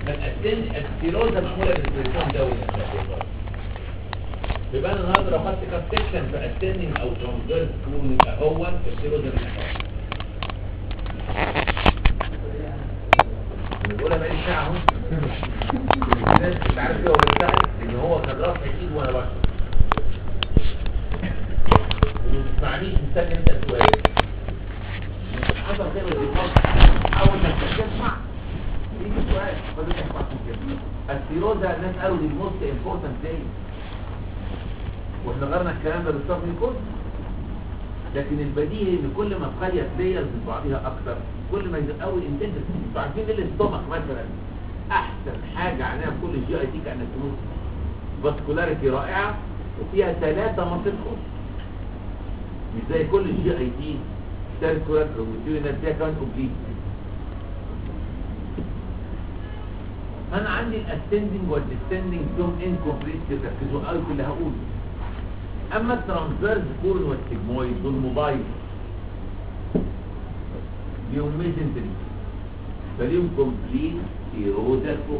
فالأسن السيروزا معمولة بالسيروزا دولي يبقى انا النهارده لو خدت كاب سكشن في اسندنج او ترانسفيرس كلون يبقى هو السيروزا من الحوار بقولها بقالي ساعة اهو الناس انت عارف ايه هو بيشتغل ان هو كان رافع ايد وانا بشرب وما تسمعنيش مستني انت سؤال حصل خير والدفاع اول ما تسمع يجي سؤال ما بتحفظش كده السيروزا الناس قالوا دي الموست امبورتنت ثينج واحنا غيرنا الكلام ده بالصف الكل لكن البديهي ان كل ما تخيط لايرز من بعضها اكتر كل ما يقوي الانتنسيتي انتوا عارفين ايه الاستومك مثلا احسن حاجه عنها في كل الجي اي تي كانك تموت فاسكولاريتي رائعه وفيها ثلاثه مناطق خص مش زي كل الجي اي تي سيركولار روماتيريال فيها كمان اوبليك انا عندي الاسندنج والديسندنج دوم انكمبليت ركزوا قوي في اللي هقوله اما الترانسفيرز كورن والسيجمويد دول موبايل ليهم ميزنتري فليهم كومبليت سيروزال كور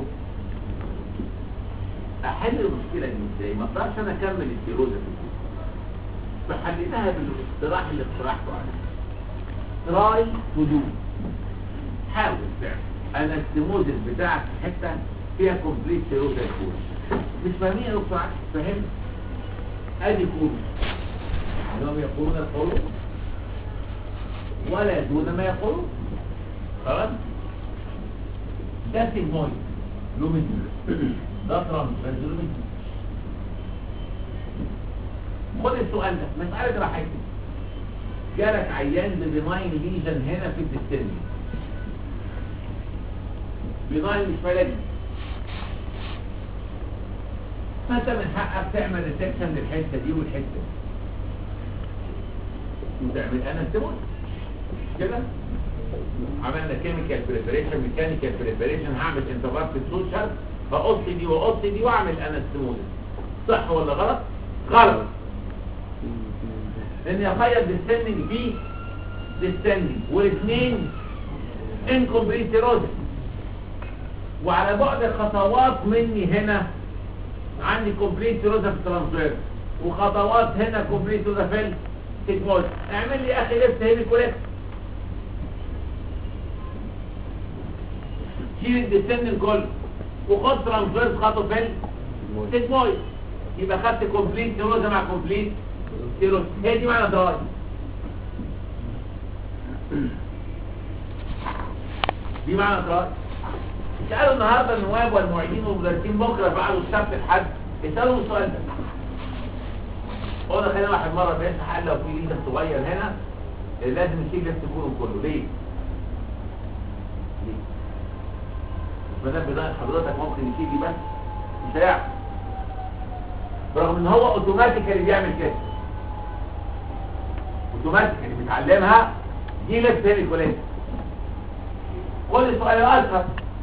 احل المشكله دي ازاي ما اقدرش انا اكمل السيروزا في الجسم فحليناها بالاقتراح اللي اقترحته عليه تراي تو دو حاول تعمل انستموزس بتاعك في حته فيها كومبليت سيروزال كور مش فاهمين يا دكتور عادل فهمت ادي كون انهم يقولون القولون ولا دون ما يقولون خلاص ده سيجمويد لومين ده ترانسفيرز لومين خد السؤال ده مسألة راحتك جالك عيان ببناين ليجن هنا في الدستني بناين مش فلجي فانت من حقك تعمل ريسكشن للحته دي والحته دي وتعمل انستموس كده عملنا كيميكال بريبريشن ميكانيكال بريبريشن هعمل انترابت سوشيال فقص دي وقص دي واعمل انستموس صح ولا غلط غلط لان يخيط ديستندنج بي ديستندنج والاثنين انكمبليت سيروزس وعلى بعد خطوات مني هنا عندي كومبليت سيروزا في الترانسفير وخطوات هنا كومبليت سيروزا في التكمول اعمل لي اخي لفت هيمي كوليكت شيل الديسندنج كله وخد ترانسفير خطوه في التكمول يبقى خدت كومبليت سيروزا مع كومبليت سيروزا هي دي معنى دراي دي معنى دراي اسألوا النهاردة النواب والمعيدين والمدرسين بكرة بعد السبت الحد اسألوا السؤال ده قلنا خلينا واحد مرة بيسح قال لو في ليدر صغير هنا لازم نشيل لفت كله كله ليه؟ ليه؟ ما دام بداية حضرتك ممكن يشيل دي بس مش هيعرف برغم ان هو اوتوماتيكالي بيعمل كده اوتوماتيكالي بيتعلمها دي لفت هنا الكولين كل سؤال الاسهل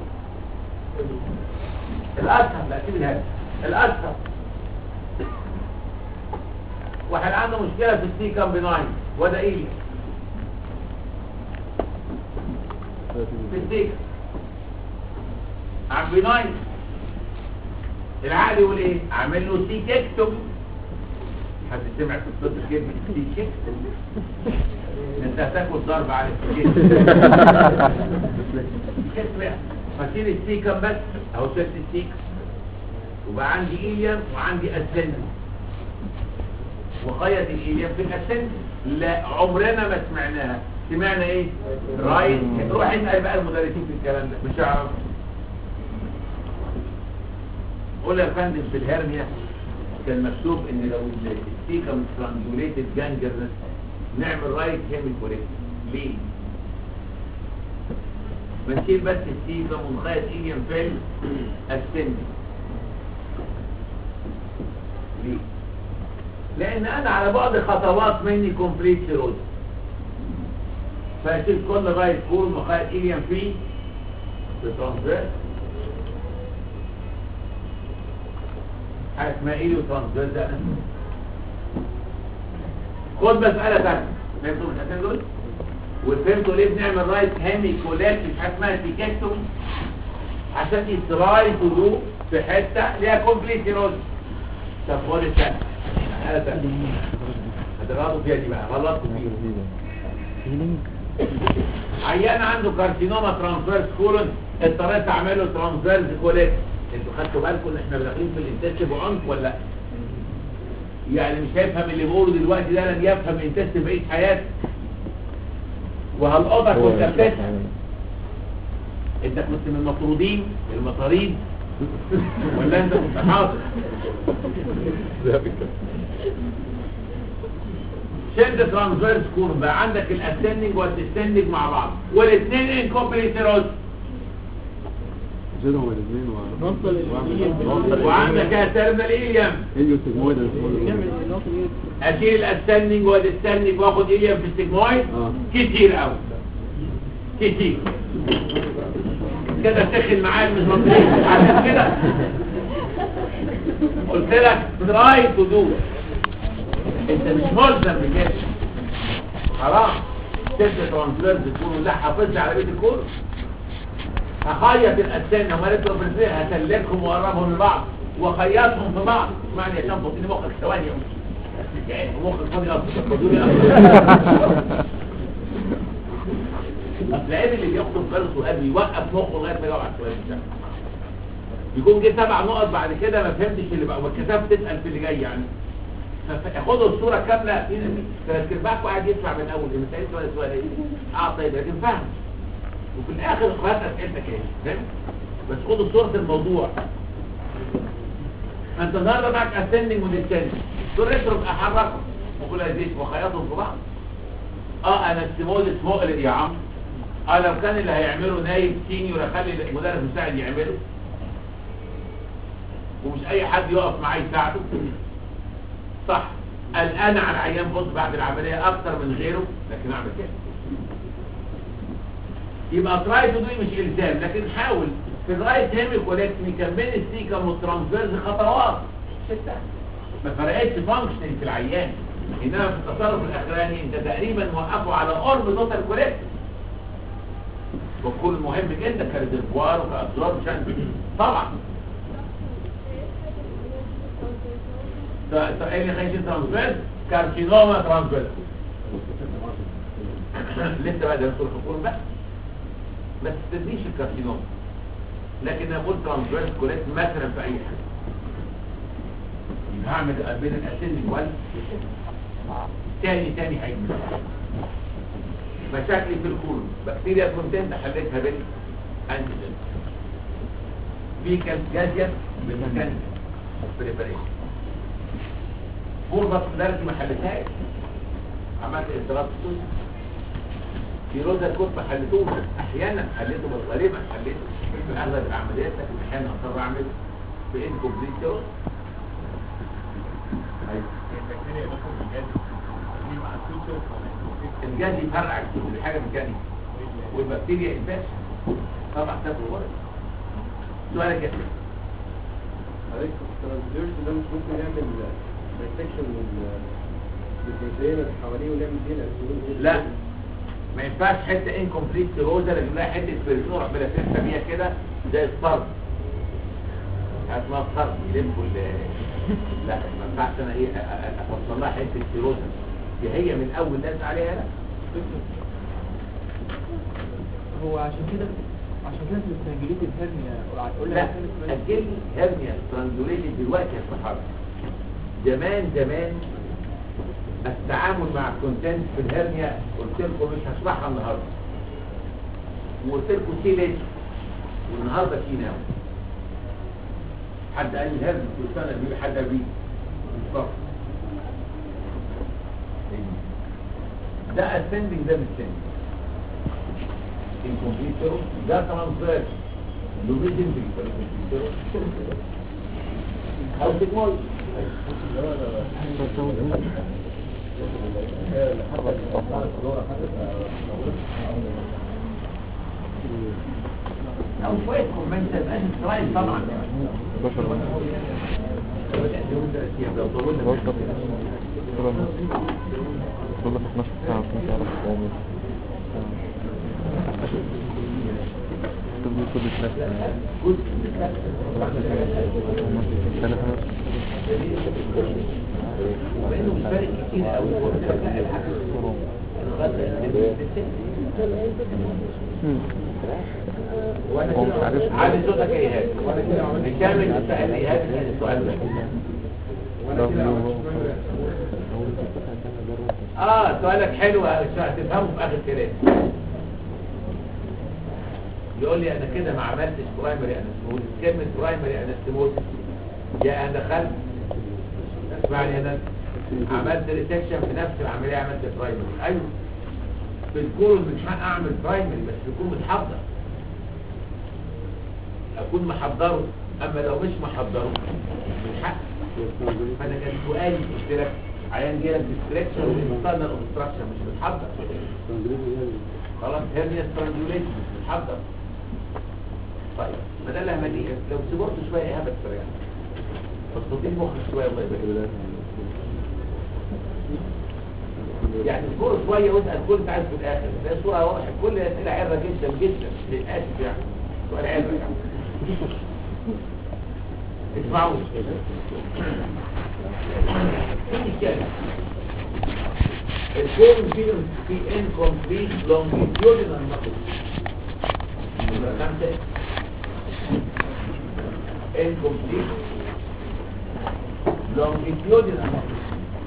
الاسهل لا سيب الهدف الاسهل واحد عنده مشكلة في السي كام بناين وده ايه في السي عم بناين العقل يقول ايه اعمل له سي كيكتوم حد سمع في الصوت كلمة سي كيكتوم انت هتاكل ضرب على السي كيكتوم فشيل السيكم بس اهو شلت السيكم وبقى عندي ايليم وعندي اسند وخيط الايليم في الاسند لا عمرنا ما سمعناها سمعنا ايه رايت روح اسال بقى المدرسين في الكلام ده مش هعرف قول يا فندم في الهرنيا كان مكتوب ان لو السيكم سترانجوليتد جانجرنس نعمل رايت هيميكوليت ليه بنشيل بس السيكم ونخيط ايليم في السن ليه لان انا على بعد خطوات مني كومبليت سيروز فاشيل كل رايت كور مخيط ايليم فيه بترانسفير حاجه اسمها ايليو ترانسفير ده خد مسألة ثانية فهمتوا الحاجتين دول؟ وفهمتوا ليه بنعمل رايت هامي كولات مش حاجه اسمها تيكاكتومي عشان يتراي تو دو في حته ليها كومبليت سيروز طب خد الثانيه هذا ثاني هتغلطوا فيها دي بقى غلطوا فيها عيان عنده كارسينوما ترانسفيرس كولون اضطريت اعمل له ترانسفيرس كوليك انتوا خدتوا بالكم ان احنا داخلين في الانتست بعنف ولا لا؟ يعني مش هيفهم اللي بقوله دلوقتي ده لن يفهم الانتست بقيه حياته وهالقطع كنت بتسعى انت كنت من المطرودين المطاريد ولا انت كنت حاضر شد ترانسفيرس كور بقى عندك الاسندنج والديسندنج مع بعض والاثنين انكوبليتيروز شيلهم الاثنين و وعندك الترمينال ايليم هيليو سيجمويد اشيل الاسندنج والديسندنج واخد ايليم في السيجمويد اه كتير قوي كتير كده تخل معايا المزمطين عشان كده قلت لك تراي تو دو انت مش ملزم بكده خلاص تبدا ترانسفيرز تكون لا حافظت على بيت الكور هخيط الاسنان وما البروفيسور هسلكهم واقربهم لبعض واخيطهم في بعض اسمعني عشان تديني مخك ثواني يعني مخك فاضي اصلا خدوني اصلا اصل العيب اللي بيخطب فرصه قبل يوقف مخه لغايه ما يقع على السؤال ده يكون جه سبع نقط بعد كده ما فهمتش اللي بقى وكتبت تسال في اللي جاي يعني فخدوا الصوره كامله ثلاث ارباعكم قاعد يدفع من اول ما سالت ولا سؤال ايه اه طيب لكن فاهم وفي الاخر خلاص اسئلتك ايه فاهم بس خدوا صوره الموضوع انت النهارده معك اسندنج وديسندنج دول اترك احركهم وكلازيشن وخيطهم في بعض اه انا السيمول مقلق يا عم اه لو كان اللي هيعمله نايب سينيور اخلي المدرس مساعد يعمله ومش اي حد يقف معاه يساعده صح الان على العيان بص بعد العمليه اكتر من غيره لكن اعمل كده يبقى تراي تو مش الزام لكن حاول في الرايت هيمي كولكتني كان بين السيكم والترانسفيرز خطوات ستة ما فرقتش فانكشنال في العيان انما في التصرف الاخراني انت تقريبا موقفه على قرب توتال كولكت وكل مهم جدا كريزرفوار وكابزوربشن طبعا ط- ط- ايه اللي خايفين ترانسفيرز كارسينوما ترانسفيرز لسه بقى ده دكتور حكومه بقى ما تستنيش الكارسينوما لكن انا قلت ترانسفيرس كوليت مثلا في اي حاجه يبقى هعمل بين الاسن وال تاني تاني حاجه مشاكل في الكولون بكتيريا كنت انت حليتها بين انتيجين في كالسيازيا بالميكانيكا بريباريشن فور باسكولاريتي ما حلتهاش عملت اضطراب صوت في روزا الكوت ما حلتوش احيانا حليته بس غالبا حليته في اغلب العمليات لكن احيانا اضطر اعمل في انكومبليت سيروز الجهاز يفرع كل حاجه ميكانيكي والبكتيريا انفكشن طبعا تاكل غلط سؤالك يا سيدي حضرتك الترانسفيرس ده مش ممكن يعمل دايسكشن للجزئين اللي حواليه ويعمل فيه الاسيلين لا ما ينفعش حته انكمبليت سيروزا اجيب لها حته بريزور بلففها بيها كده زي الصرف اسمها الصرف يلفوا ال- لا ما ينفعش انا ايه أ- أ- اوصل لها حته سيروزا دي هي من اول داس عليها لا هو عشان كده عشان كده في الاسترانجوليت الهرنيا قول لا اجل هرنيا سترانجوليتد دلوقتي يا صحابي زمان زمان التعامل مع الكونتنت في الهرنيا قلت لكم مش هشرحها النهارده وقلت لكم سي ليش والنهارده سي ناو حد قال لي الهرنيا كل سنه بيه حد بيه بالظبط ده اسندنج ده بالسندنج الكمبيوتر ده ترانسفير لوميزن بالكمبيوتر او تكنولوجي او شويه كومنت تبقى اسرائيل طبعا لو طولنا والله في 12 ساعة كنت أعرف أعمل جزء وانه مش فارق كتير قوي وانا كده عامل صوتك يا ايهاب نكمل نسال ايهاب السؤال ده اه سؤالك حلو هتفهمه في اخر كلام يقول لي انا كده ما عملتش برايمري انستموزيس كلمه برايمري انستموزيس يا انا دخلت اسمعني انا عملت ريسكشن في نفس العمليه عملت برايمري ايوه بالكون من حق اعمل برايمري بس يكون متحضر اكون محضره اما لو مش محضره من حق فانا كان سؤالي قلت لك عيان جاي لك ديستراكشن وانترنال اوبستراكشن مش متحضر خلاص هيرنيا سترانجوليشن مش متحضر طيب ما ده اللي همليه لو صبرت شويه ايه بس يعني تستطيع مخك شويه الله يبارك يعني اصبروا شويه واسال كل انت عايز في الاخر ده صوره واضحه كل الاسئله عره جدا جدا للاسف يعني سؤال عره يعني اسمعوا الكون فيه في incomplete longitudinal muscle يبقى خمسة incomplete longitudinal muscle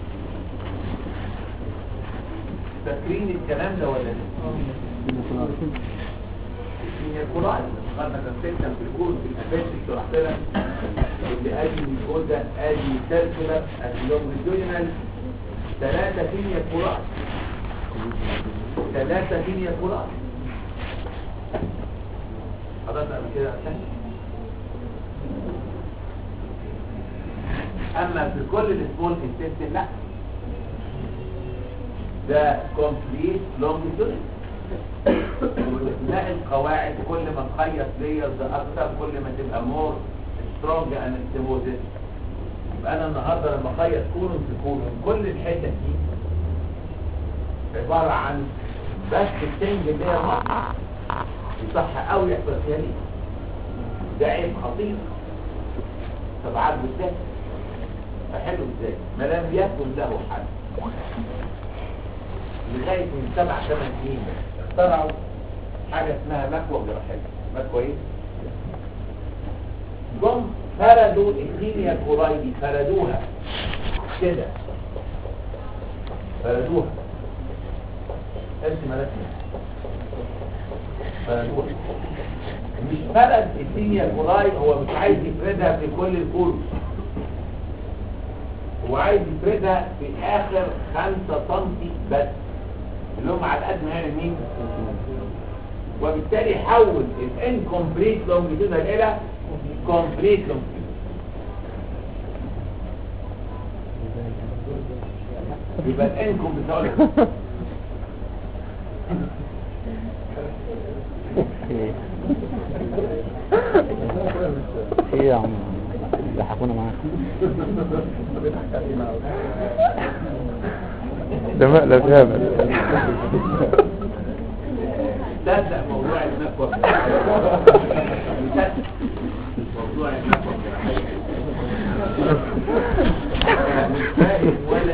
فاكرين الكلام ده ولا لا؟ من الكولاي قلنا كان في الكون في الافكت شرحت لك اللي ادي ميكوزا ادي سيركولار ادي لونجيتودينال ثلاثة كيميا كولاي ثلاثة كيميا كولاي حضرتك قبل كده أسهل. اما في كل السمول انتستين لا ده كومبليت لونجيتودينال وبناء القواعد كل ما تخيط ليرز اكتر كل ما تبقى مور سترونج انستيموزيس يبقى انا النهارده لما اخيط كولون في كولون كل الحتت دي عباره عن بس السنج اللي هي يصح قوي يحصل فيها ليه ده عيب خطير طب عارف ازاي فحلو ازاي ما لم يكن له حل لغايه من سبع ثمان سنين اخترعوا حاجة اسمها مكوى جراحية مكوى ايه؟ جم فردوا الكيمياء القرايبي فردوها كده فردوها ارسم رسمة فردوها مش فرد الكيمياء القرايب هو مش عايز يفردها في كل الكل هو عايز يفردها في اخر خمسة سنتي بس اللي هم على قد ما يعني مين وبالتالي حول الانكمبليت لونجيتودنال الى كومبليت لونجيتودنال يبقى الانكمبليت هقول لك ايه يا عم ضحكونا معاك ده مقلب هبل تصدق موضوع المكوى تصدق موضوع المكوى أنا مش فاهم ولا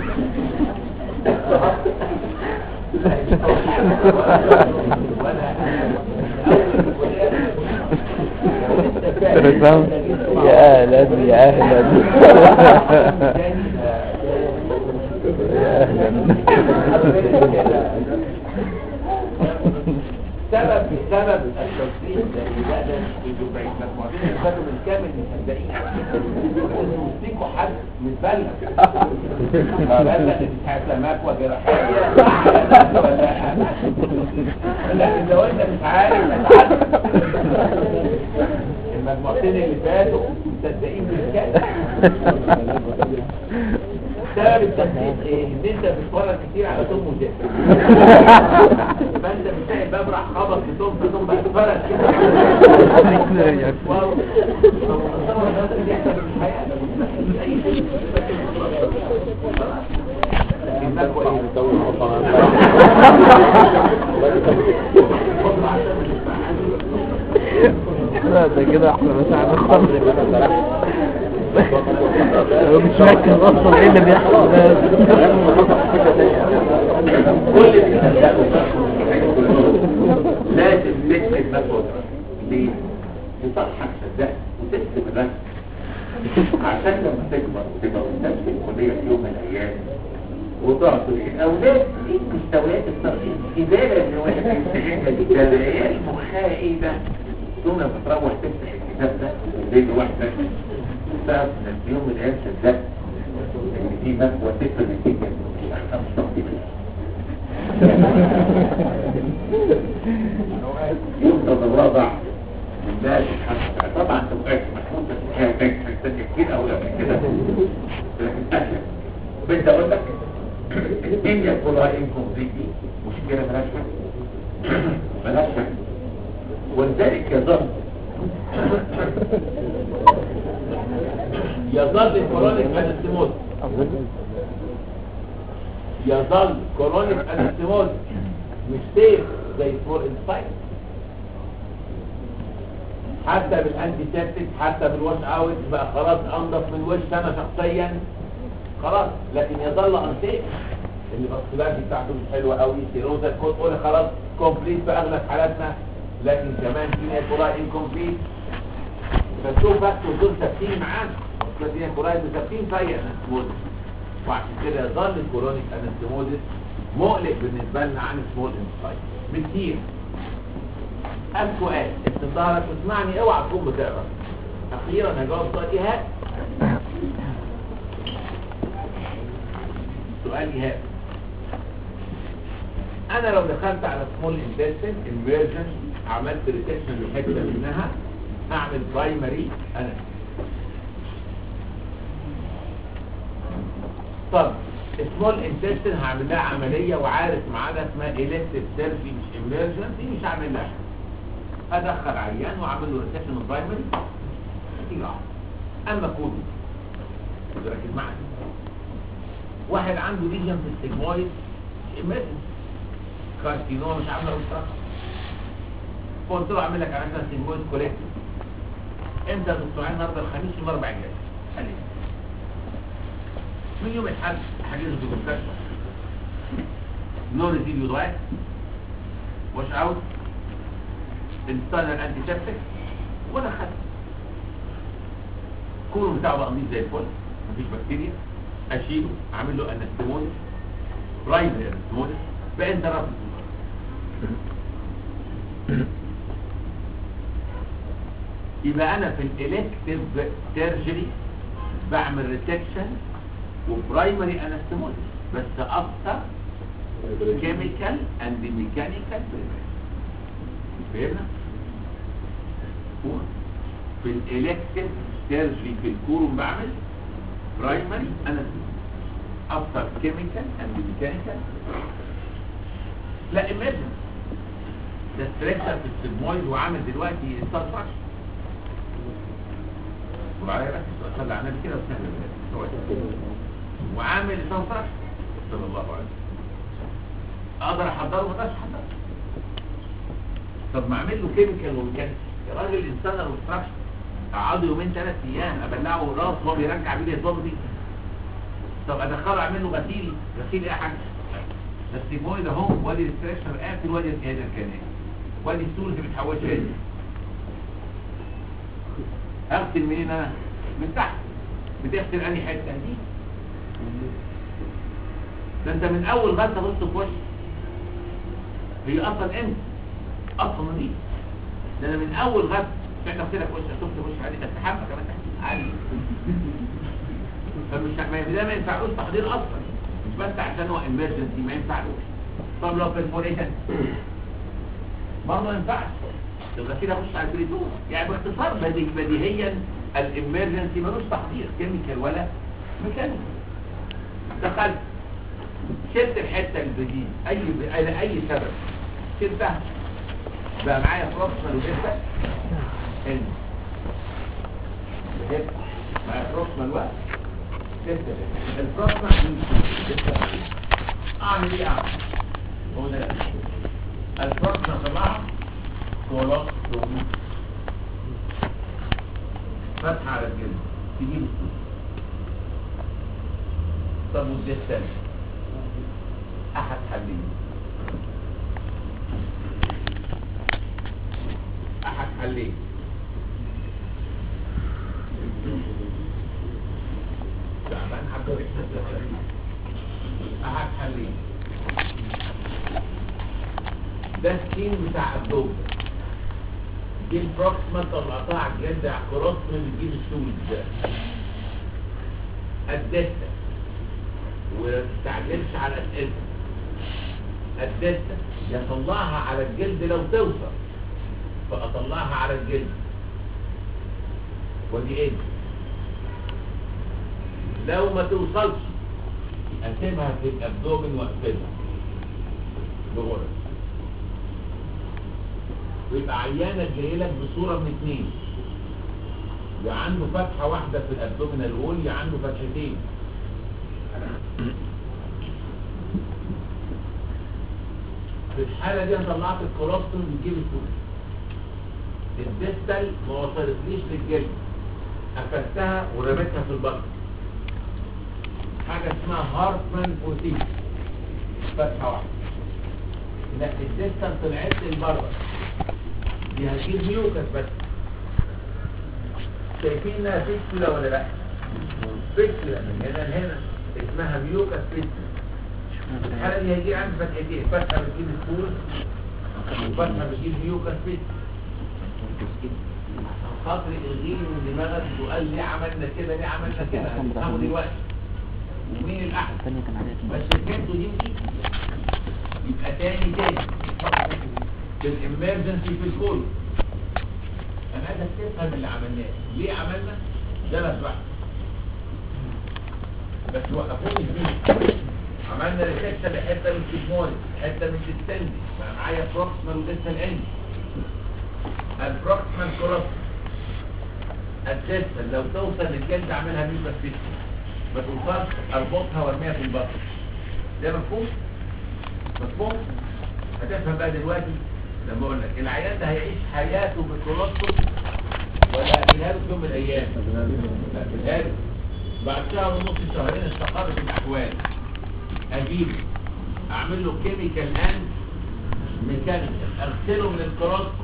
أنا فاهم يا اهلا يا اهلا يا اهلا سبب سبب التصديق ده ده في دفعة مجموعتين خدوا من كامل مصدقين انتوا تمسكوا حد متبلغ فبلغ ان ساعة مكوى جراحية ولا لكن لو انت مش عارف هتعرف المجموعتين اللي فاتوا مصدقين من كامل سبب التصديق ايه؟ ان انت بتتفرج كتير على توم وجيري فانت بتلاقي الباب راح خبط في توم فتوم بقى اتفرج كده واو. طب التصور ده اللي بيحصل في الحياه مش اي شيء خلاص. لكن ده كويس. لا ده كده احنا مش هنخسر مش مركز اصلا ايه اللي بيحصل كل اللي تصدقه لازم تكتب مسود ليه؟ لصالحك صدقني وتكتب الرسم عشان لما تكبر وتبقى قدام في الكلية في يوم من الأيام وتقعد تقول الأولاد دي مستويات الترقيم إزالة اللي واحد يستحقها دي ده العيال مخها إيه ده؟ ثم لما تروح تفتح الكتاب ده الليل لوحدك تعرف إن في يوم من الأيام صدقت إن في مكوى تكتب النتيجة أنا مش تقديم يفضل الوضع لله سبحانه وتعالى طبعا انت وقعت محمود بس هي تنجح كتير اولى من كده لكن اسهل بدي اقول لك الدنيا كلها انكمبليت دي مشكله ملهاش حل ملهاش حل ولذلك يظل يظل الكورونيك انستيموز يظل كورونيك انستيموز مش سيف زي فور انسايت حتى بالانتي سيبتيك حتى بالواش اوت بقى خلاص انضف من وش انا شخصيا خلاص لكن يظل انسيف اللي البكتيريا بتاعته مش حلوه قوي سيروزا كود قول خلاص كومبليت في اغلب حالاتنا لكن كمان في نيكولاي انكمبليت فتشوف بس دول ثابتين معانا بس نيكولاي ثابتين فيا انستموزس وعشان كده يظل الكورونيك انستموزس مقلق بالنسبه لنا عن سمول انسايت بكتير أم سؤال انت ظهرك واسمعني اوعى تكون بتقرا اخيرا هجاوب سؤال ايهاب سؤال ايهاب انا لو دخلت على سمول انتستين انفيرجن عملت ريتكشن لحته منها هعمل برايمري انا طب سمول انتستين هعمل لها عمليه وعارف معانا اسمها الكتيف سيرجي مش امرجنسي مش هعمل لها ادخل عيان واعمل له ريسبشن برايمري نتيجه واحده اما كودو ركز معايا واحد عنده ليجن في السيجمويد امرجنسي كارسينوما مش عامله اوستراكشن قلت له اعمل لك على مثلا سيجمويد كوليكتيف امتى الاسبوعين النهارده الخميس يوم الاربعاء الجاي قال لي من يوم الحد حجزه في المستشفى نو ريزيديو درايف واش اوت الستانر انتي سيبتك ولا خد كله بتاعه بقى نضيف زي الفل مفيش بكتيريا اشيله اعمل له انستموزس برايمري انستموزس بقى انت رافض يبقى انا في الالكتيف سيرجري بعمل ريسكشن وبرايمري انستموزس بس اكتر كيميكال اند ميكانيكال فهمنا في الالكتيف سيرجري في الكورم بعمل برايمري انستموزس اكتر كيميكال اند ميكانيكال لا ايمرجنسي ده ستريكشر في السيجمويد وعامل دلوقتي ستارفاكشن وعليا بس صلى على النبي كده وسهل وعامل ستارفاكشن صلى الله عليه وسلم اقدر احضره ما اقدرش احضره طب ما اعمل له كيميكال وميكانيكال يا راجل الانسان والستراكشر اقعده يومين ثلاث ايام ابلعه الراس وهو بيرجع بيه الضغطي طب ادخله اعمل له غسيل غسيل ايه يا حاج بس السيجمويد اهو وادي الاستراكشر قافل وادي الجهاز الكنائي وادي السور اللي بتحولش هنا اغسل منين انا من تحت بتغسل انهي حته دي ده انت من اول غلطه بص في وشك هي اصلا امتى اصلا دي ده انا من اول غلطه احنا كده في وشك شفت وشك عادي استحمى كمان تحت عادي فمش ما ده ما ينفعلوش تحضير اصلا مش بس عشان هو امرجنسي ما ينفعلوش طب لو برفوريشن برضه ما ينفعش يبقى كده اخش على البريتون يعني باختصار بدي بديهيا الامرجنسي ملوش تحضير كيميكال ولا ميكانيكال دخلت شلت الحته البديل اي ب... اي سبب شلتها بقى معايا بروكسمال وجبتك ان جبت معايا بروكسمال وقت جبت البروكسمال اعمل ايه اعمل هو ده البروكسمال طبعا كولوستومي فتحة على الجلد تجيب السوق طب والدستان احد حلين احد حلين تعبان حبيت احد حلين ده السين بتاع الدوب دي البروكسما طلعتها على الجلد على الكروس من بتجيب السود ده الدستة وما تستعجلش على اسئلتها الدستة يطلعها على الجلد لو توصل فاطلعها على الجلد ودي ايه لو ما توصلش اسيبها في الابدومن واقفلها بغرز ويبقى عيانك جاي لك بصوره من اتنين يا عنده فتحه واحده في الابدومينال وول يا عنده فتحتين في الحاله دي انا طلعت الكولوستوم بتجيب الفلوس الديستال ما وصلتليش للجلد قفلتها ورميتها في البطن حاجه اسمها هارتمان بروتين فتحه واحده لا الديستال طلعت لي لبره دي هتجيب ميوكس بس شايفين انها فيستولا ولا لا فيستولا من هنا لهنا اسمها ميوكس فيستولا الحالة دي هيجي عندي فتحتين فتحة بتجيب الفول وفتحة بتجيب ميوكس فيستولا عشان خاطر الغير من دماغك وقال ليه عملنا كده ليه عملنا كده هتفهموا دلوقتي ومين الأحسن الثانية كان عليها بس الكنتو دي ودي يبقى تاني تاني في الامرجنسي في الكل انا عايزك تفهم اللي عملناه ليه عملنا ده بس واحد بس وقفوني فيه عملنا ريسكشن لحته من السيجموني حته من الستندي بقى معايا بروكسيمال وديستال اند البروكسيمال كروس الديستال لو توصل للجلد اعملها ميوكس فيستي ما توصلش اربطها وارميها في البطن ده مفهوم مفهوم هتفهم بقى دلوقتي لما اقول لك العيان ده هيعيش حياته بالكولوستوم ولا هقفلها له في يوم من الايام هقفلها له بعد شهر ونص شهرين استقرت الاحوال اجيبه اعمل له كيميكال اند ميكانيكال اغسله من الكولوستوم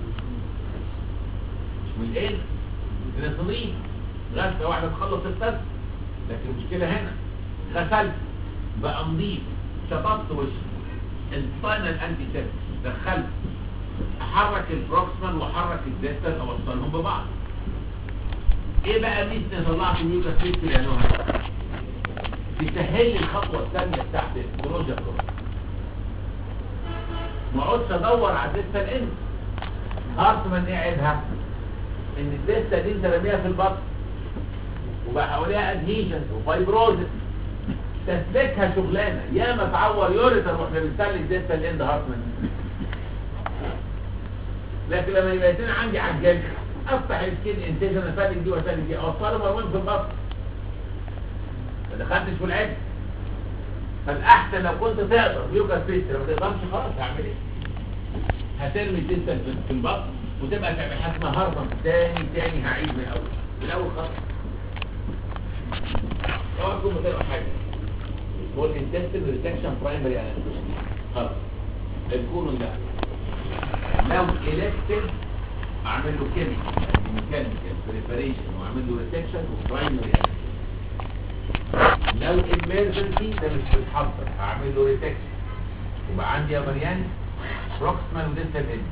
مش من الايه من الصديق غسله واحده تخلص التست لكن المشكله هنا غسلت بقى نضيف شطبت وشي الفاينل انتي تيست دخلت احرك البروكسمان واحرك الديستال اوصلهم ببعض ايه بقى ميزه طلعت الميوكا سيستم يا نهى تسهل لي الخطوه الثانيه بتاعت البروجا كروس ما اقعدش ادور على الديستال اند هارتمان ايه عيبها ان الديستال دي انت رميها في البطن وبقى حواليها ادهيجنز وفايبروزس تسلكها شغلانه يا ما تعور يوريتر واحنا بنسلك ديستال اند هارتمان لكن لما يبقى يتين عندي على الجلد افتح السكين انتيجن اسلك دي واسلك دي اوصله مرمون في البطن ما دخلتش في العد فالاحسن لو كنت تقدر يوكا سبيس لو ما تقدرش خلاص هعمل ايه هترمي الديستال في البطن وتبقى تعمل حاجه اسمها هربا تاني تاني هعيد من الاول من الاول خالص اوعى تكون بتقرا حاجه هو الانتستين ريتكشن برايمري انستيشن خلاص الكولون ده لو الكتيف اعمل له كيميكال ميكانيكال بريباريشن واعمل له ريتكشن وبرايمري لو امرجنسي ده مش بيتحضر اعمل له ريتكشن وبقى عندي يا مريان بروكسمان وديستال اند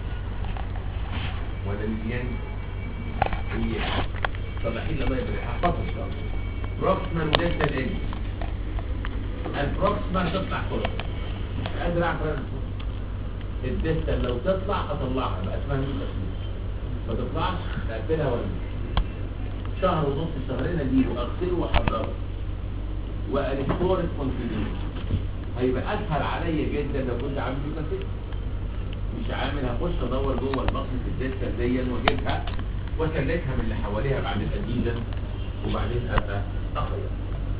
ولا مليان هي صلاحين لما يبقى هحفظها ان شاء الله بروكسمان وديستال اند البروكسمان تطلع كله مش قادر اعمل الدستة لو تطلع اطلعها بقى اسمها مين ما تطلعش اقفلها ولا شهر ونص شهرين اجيبه اغسله واحضره والكتور كونفيدنس هيبقى اسهل عليا جدا لو كنت عامل له كاسيت مش عامل هخش ادور جوه البطن في الدستة دي واجيبها واسلكها من اللي حواليها بعد الاديجن وبعدين ابقى اخيط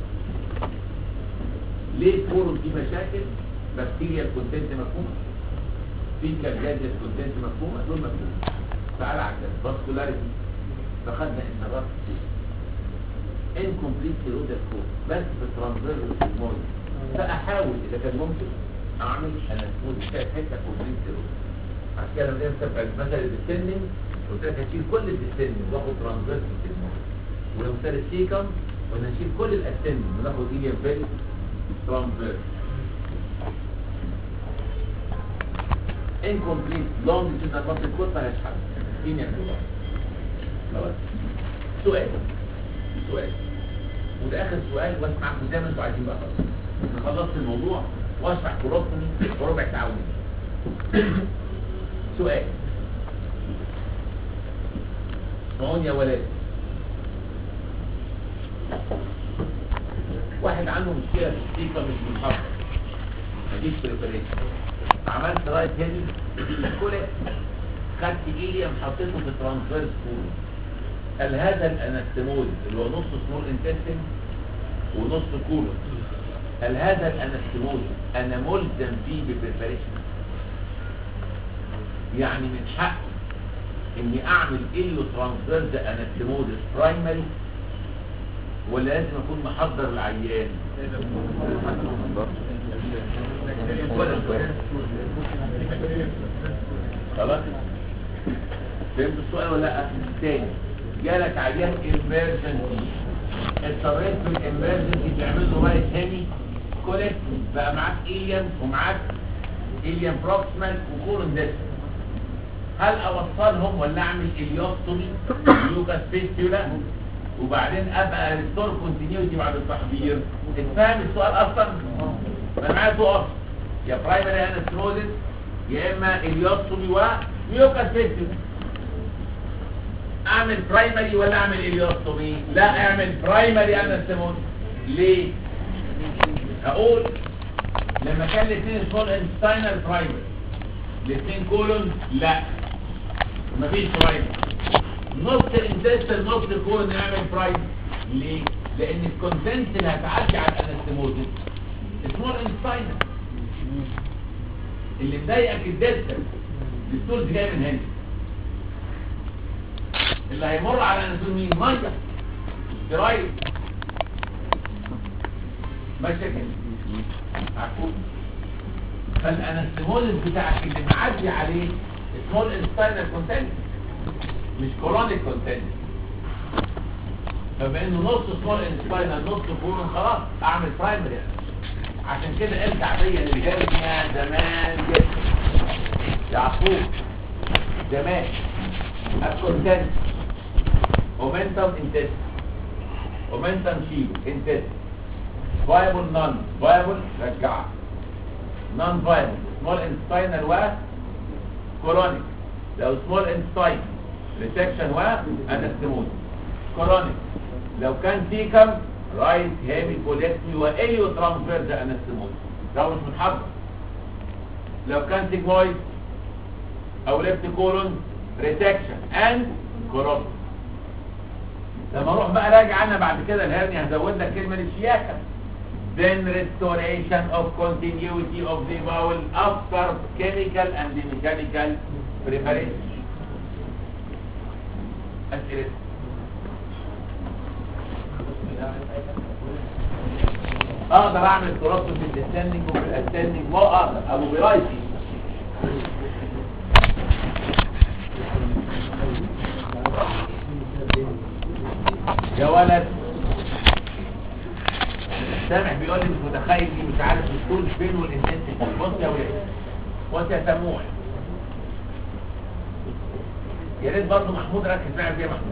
ليه الكورون دي مشاكل بكتيريا الكونتنت مفهومه في كالجاز الكونتنت مفهومه دول مفهومه تعالى على الفاسكولاريتي فخدنا انترات انكمبليت سيرودال كود بس بترانزفير سيجمويد فاحاول اذا كان ممكن اعمل انستموز كده حته كومبليت سيرودال عشان كده لما نمسك مثلا الديسندنج قلت لك هشيل كل الديسندنج واخد ترانزفير سيجمويد ولو مثال السيكم ونشيل كل الاسندنج وناخد ايليا فيل ترانزفير incomplete long longitudinal muscle code مالهاش حل مين يعمل خلاص سؤال سؤال وده اخر سؤال واسمعكم زي ما انتوا عايزين بقى خلاص انا خلصت الموضوع واشرح كروسني وربع ساعه ونص سؤال اسمعوني يا ولاد واحد عنده مشكله في السيكه مش منحفظ مفيش بريبريشن عملت رايت هيد كل خدت ايليم حطيته في ترانسفيرس كول قال هذا الانستمول اللي هو نص سمول انتستين ونص كولون قال هذا الانستمول انا ملزم فيه ببريباريشن يعني من حقي اني اعمل ايلو ترانسفيرس انستمول برايمري ولا لازم اكون محضر العيان ولا سؤال خلاص فهمت السؤال ولا لا تاني جالك عيان امرجنسي اضطريت في الامرجنسي تعمل له رايت هيمي كوليك بقى معاك ايليم ومعاك ايليم بروكسمال وكولون ديس هل اوصلهم ولا اعمل اليوستومي لوكاس فيستيولا وبعدين ابقى ريستور كونتينيوتي بعد التحضير اتفهم السؤال اصلا انا معايا تو اوبشن يا برايمري انستروزيس يا اما اليوستومي وميوكاس فيستيولا اعمل برايمري ولا اعمل اليوستومي لا اعمل برايمري انستروزيس ليه اقول لما كان الاثنين سمول انستاينال برايمري الاثنين كولون لا مفيش برايمري نص الانتستال نص كولون نعمل برايمري ليه لان الكونتنت اللي هتعدي على الانستموزيس سمول انستاينال اللي مضايقك الدستال الستولز جاي من هنا اللي هيمر على الانسولين ميه درايف ماشي كده عفوا فالانستمولز بتاعك اللي معدي عليه سمول انستاينال كونتنت مش كورونيك كونتنت فبما انه نص سمول انستاينال نص كورون خلاص اعمل برايمري يعني. عشان كده ارجع بيا للجرمية زمان جدا يعقوب زمان الكونتنت مومنتم انتست مومنتم شيل انتست فايبل نون فايبل رجعها نون فايبل سمول انستاينال و كورونيك لو سمول انستاين ريسكشن و انستموز كورونيك لو كان سيكم رايت هيمي كوليكتمي وايو ترانسفيرز انستموز ده مش متحضر لو كان سيجمويد او ليفت كولون ريسكشن اند كورونيك لما اروح بقى راجع انا بعد كده الهرني هزود لك كلمه للشياكه then restoration of continuity of the bowel after chemical and mechanical preparation أسئلة اقدر اعمل تراث في الديسندنج وفي الاسندنج ما اقدر ابو برايتي يا ولد سامح بيقول لي مش متخيل دي مش عارف الطول فين والانتنسيتي بص يا ولاد بص يا سموح يا ريت برضه محمود ركز معايا فيها محمود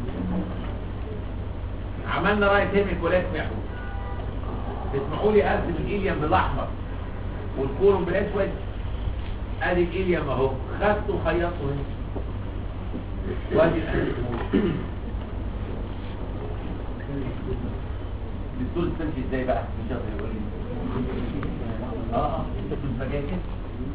عملنا رايت هيمي كولات محمود تسمحوا لي ارسم الايليم بالاحمر والكورم بالاسود ادي الايليم اهو خدته وخيطته هنا وادي الانتمول الدكتور تمشي ازاي بقى مش هيقدر يقول لي اه اه انت جاي كده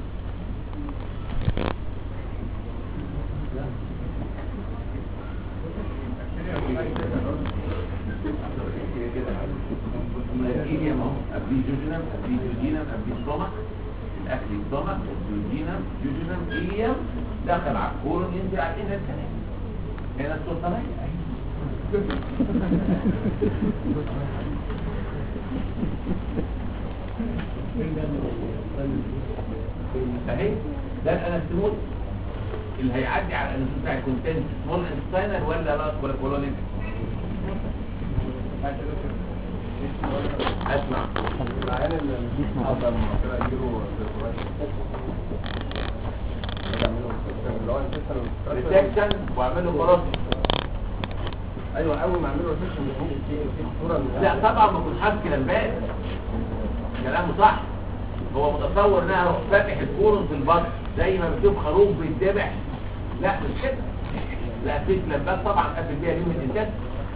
الإيليم اهو قبليه جوجينم قبليه جوجينم قبليه ستومك الاكل ستومك جوجينم جوجينم إيليم دخل على الكورون ينزل على الانر كمان هنا السلطانية اهي ده الانستمول اللي هيعدي على الانستمول بتاع الكونتنت سمول انستاينر ولا لا ولا كولونيك اسمع العيال اللي مش حاضر كده يجيله اللي هو الانسان ريسكشن واعمل له خلاص ايوه اول ما اعمله ريسكشن بيكون في في خطوره لا طبعا ما كنت حاسس كلام بقى كلامه صح هو متصور انها هروح فاتح الكورن في البطن زي ما بتشوف خروف بيتذبح لا مش كده لا في لمبات طبعا قبل بيها اليوم الانتاج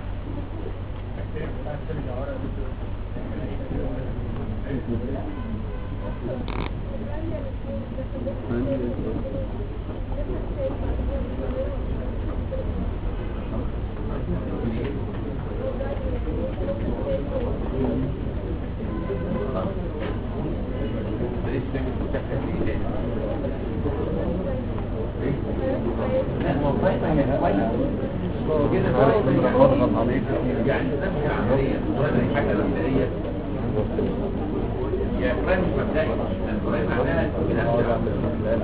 ليش تعمل مشكلة في إيه؟ لا والله ما هي كويس كده كويس يعني نفس العملية ولا حاجة مبدئية يا فرنش مبدئي الفرنش معناها بنفس العملية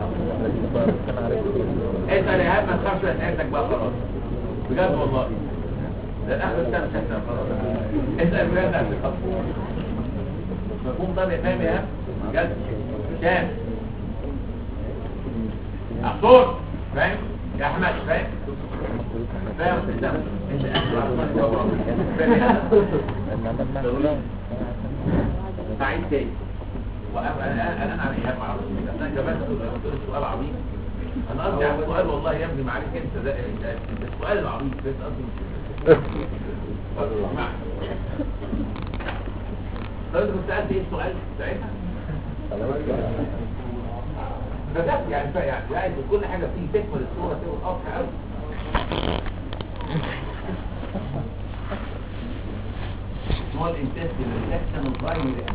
اسأل يا هاب ما تخافش اسئلتك بقى خلاص بجد والله ده الاخر السنة مش هسأل خلاص اسأل بجد عشان خلاص مفهوم طبعا فاهم يا هاب بجد شام عصور فاهم يا احمد فاهم فاهم قدام انت اخر عصور فاهم يا هاب؟ أعيد تاني وأنا أنا أنا على إيهاب معرفش أنا كمان قلت السؤال عبيط أنا قصدي على السؤال والله يا ابني معلش أنت ده أنت أنت السؤال العبيط بس قصدي مش اسمع طيب أنت كنت سألت إيه السؤال ساعتها؟ بدأت يعني فا- يعني يعني كل حاجة فيه تكمل الصورة تبقى واضحة قوي small intestinal resection of primary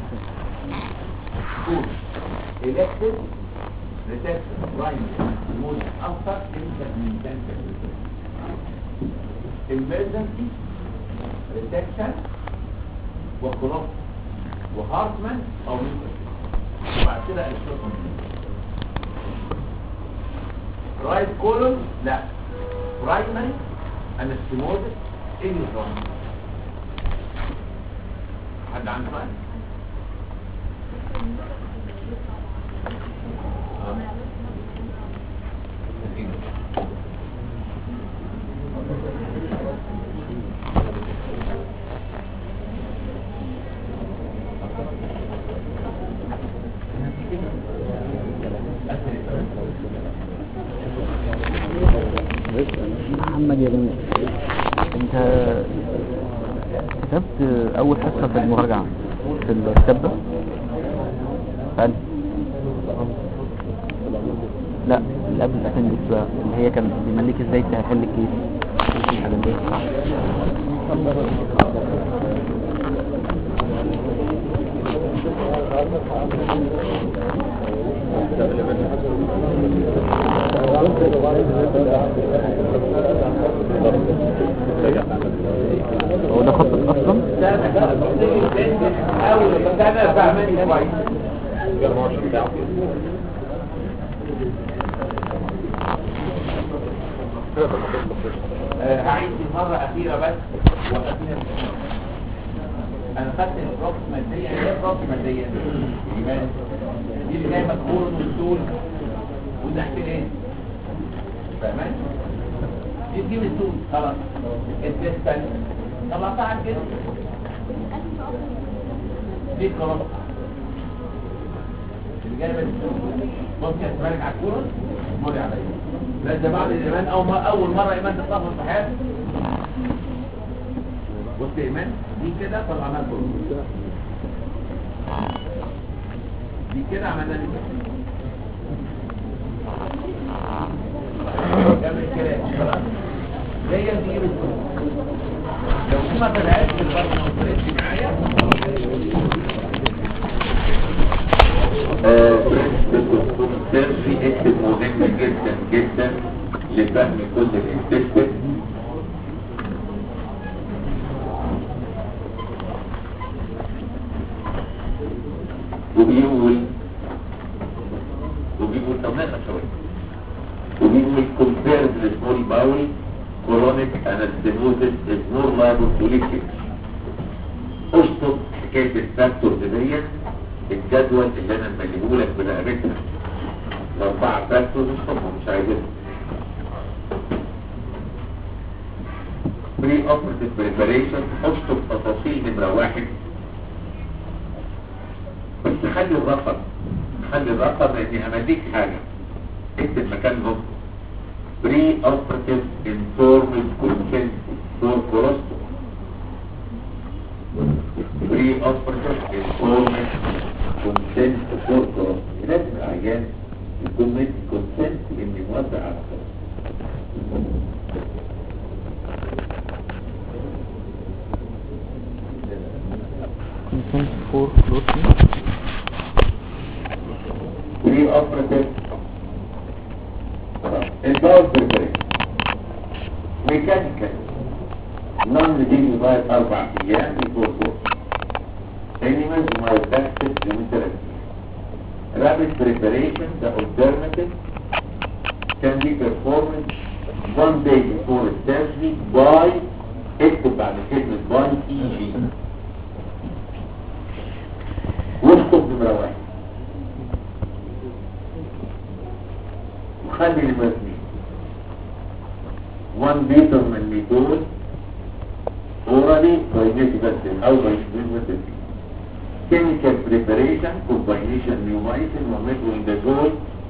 good elective resection of primary most after intermittent emergency resection وخلاص وهارتمان او ميوكس وبعد كده الشوط رايت كولون لا برايمري انستيموزس انيوترون حد عنده سؤال؟ محمد يا جميل انت كتبت اول حصة في المراجعة في الكتاب ده هل لا اللي قبل الابندكس بقى اللي هي كان بيملك ازاي تحل الكيس الحاجات دي هو ده خطك اصلا اول سنه فاهماني كويس آه، هعيد مرة أخيرة بس وأخيرا أنا خدت البروكس مادية إيه البروكس مادية؟ إيمان دي اللي جاية مكبور والسول وتحت الإيه؟ فاهمان؟ دي تجيب السول خلاص الديستان طلعتها على كده دي خلاص اللي جايبه السول ممكن تتفرج على الكورة مري عليا لا ده بعد الإيمان أول مرة أول مرة إيمان تطلع في حياتي بص يا إيمان دي كده طلعناها كله دي كده عملنا دي كمل كده خلاص هي دي لو دي ما طلعتش في البطن ما طلعتش معايا سيرفي اسم مهم جدا جدا لفهم كل الانتستين وبيقول وبيقول طب نقرا شويه وبيقول compared to the small bowel chronic anastomosis is more liable to leakage اشطب حكايه الفاكتورز ديت الجدول اللي انا مليهولك برقبتها الاربعه فاكتورز اشطبهم مش عايزينهم بري اوبرتيف بريباريشن اشطب تفاصيل نمره واحد بس خلي الرقم خلي الرقم لاني همديك حاجه اكتب مكانهم بري اوبرتيف انفورمد كونسنت فور كولوستوم بري اوبرتيف انفورمد كونسنت فور كولوستوم لازم العيان يكون مدي كونسنت اني موافق على كولوستوم consent for closing بري اوبرتيف الباور بريبريشن ميكانيكال نون ريدينج لغايه اربع ايام بيفور فور animals might access chemotherapy rapid preparation the alternative can be performed one day before surgery by اكتب بعد كلمة by EG واكتب نمرة واحد وخلي المزني 1 لتر من ميتول orally by nasal او by nasal chemical preparation combination pneumycin وميتويندازول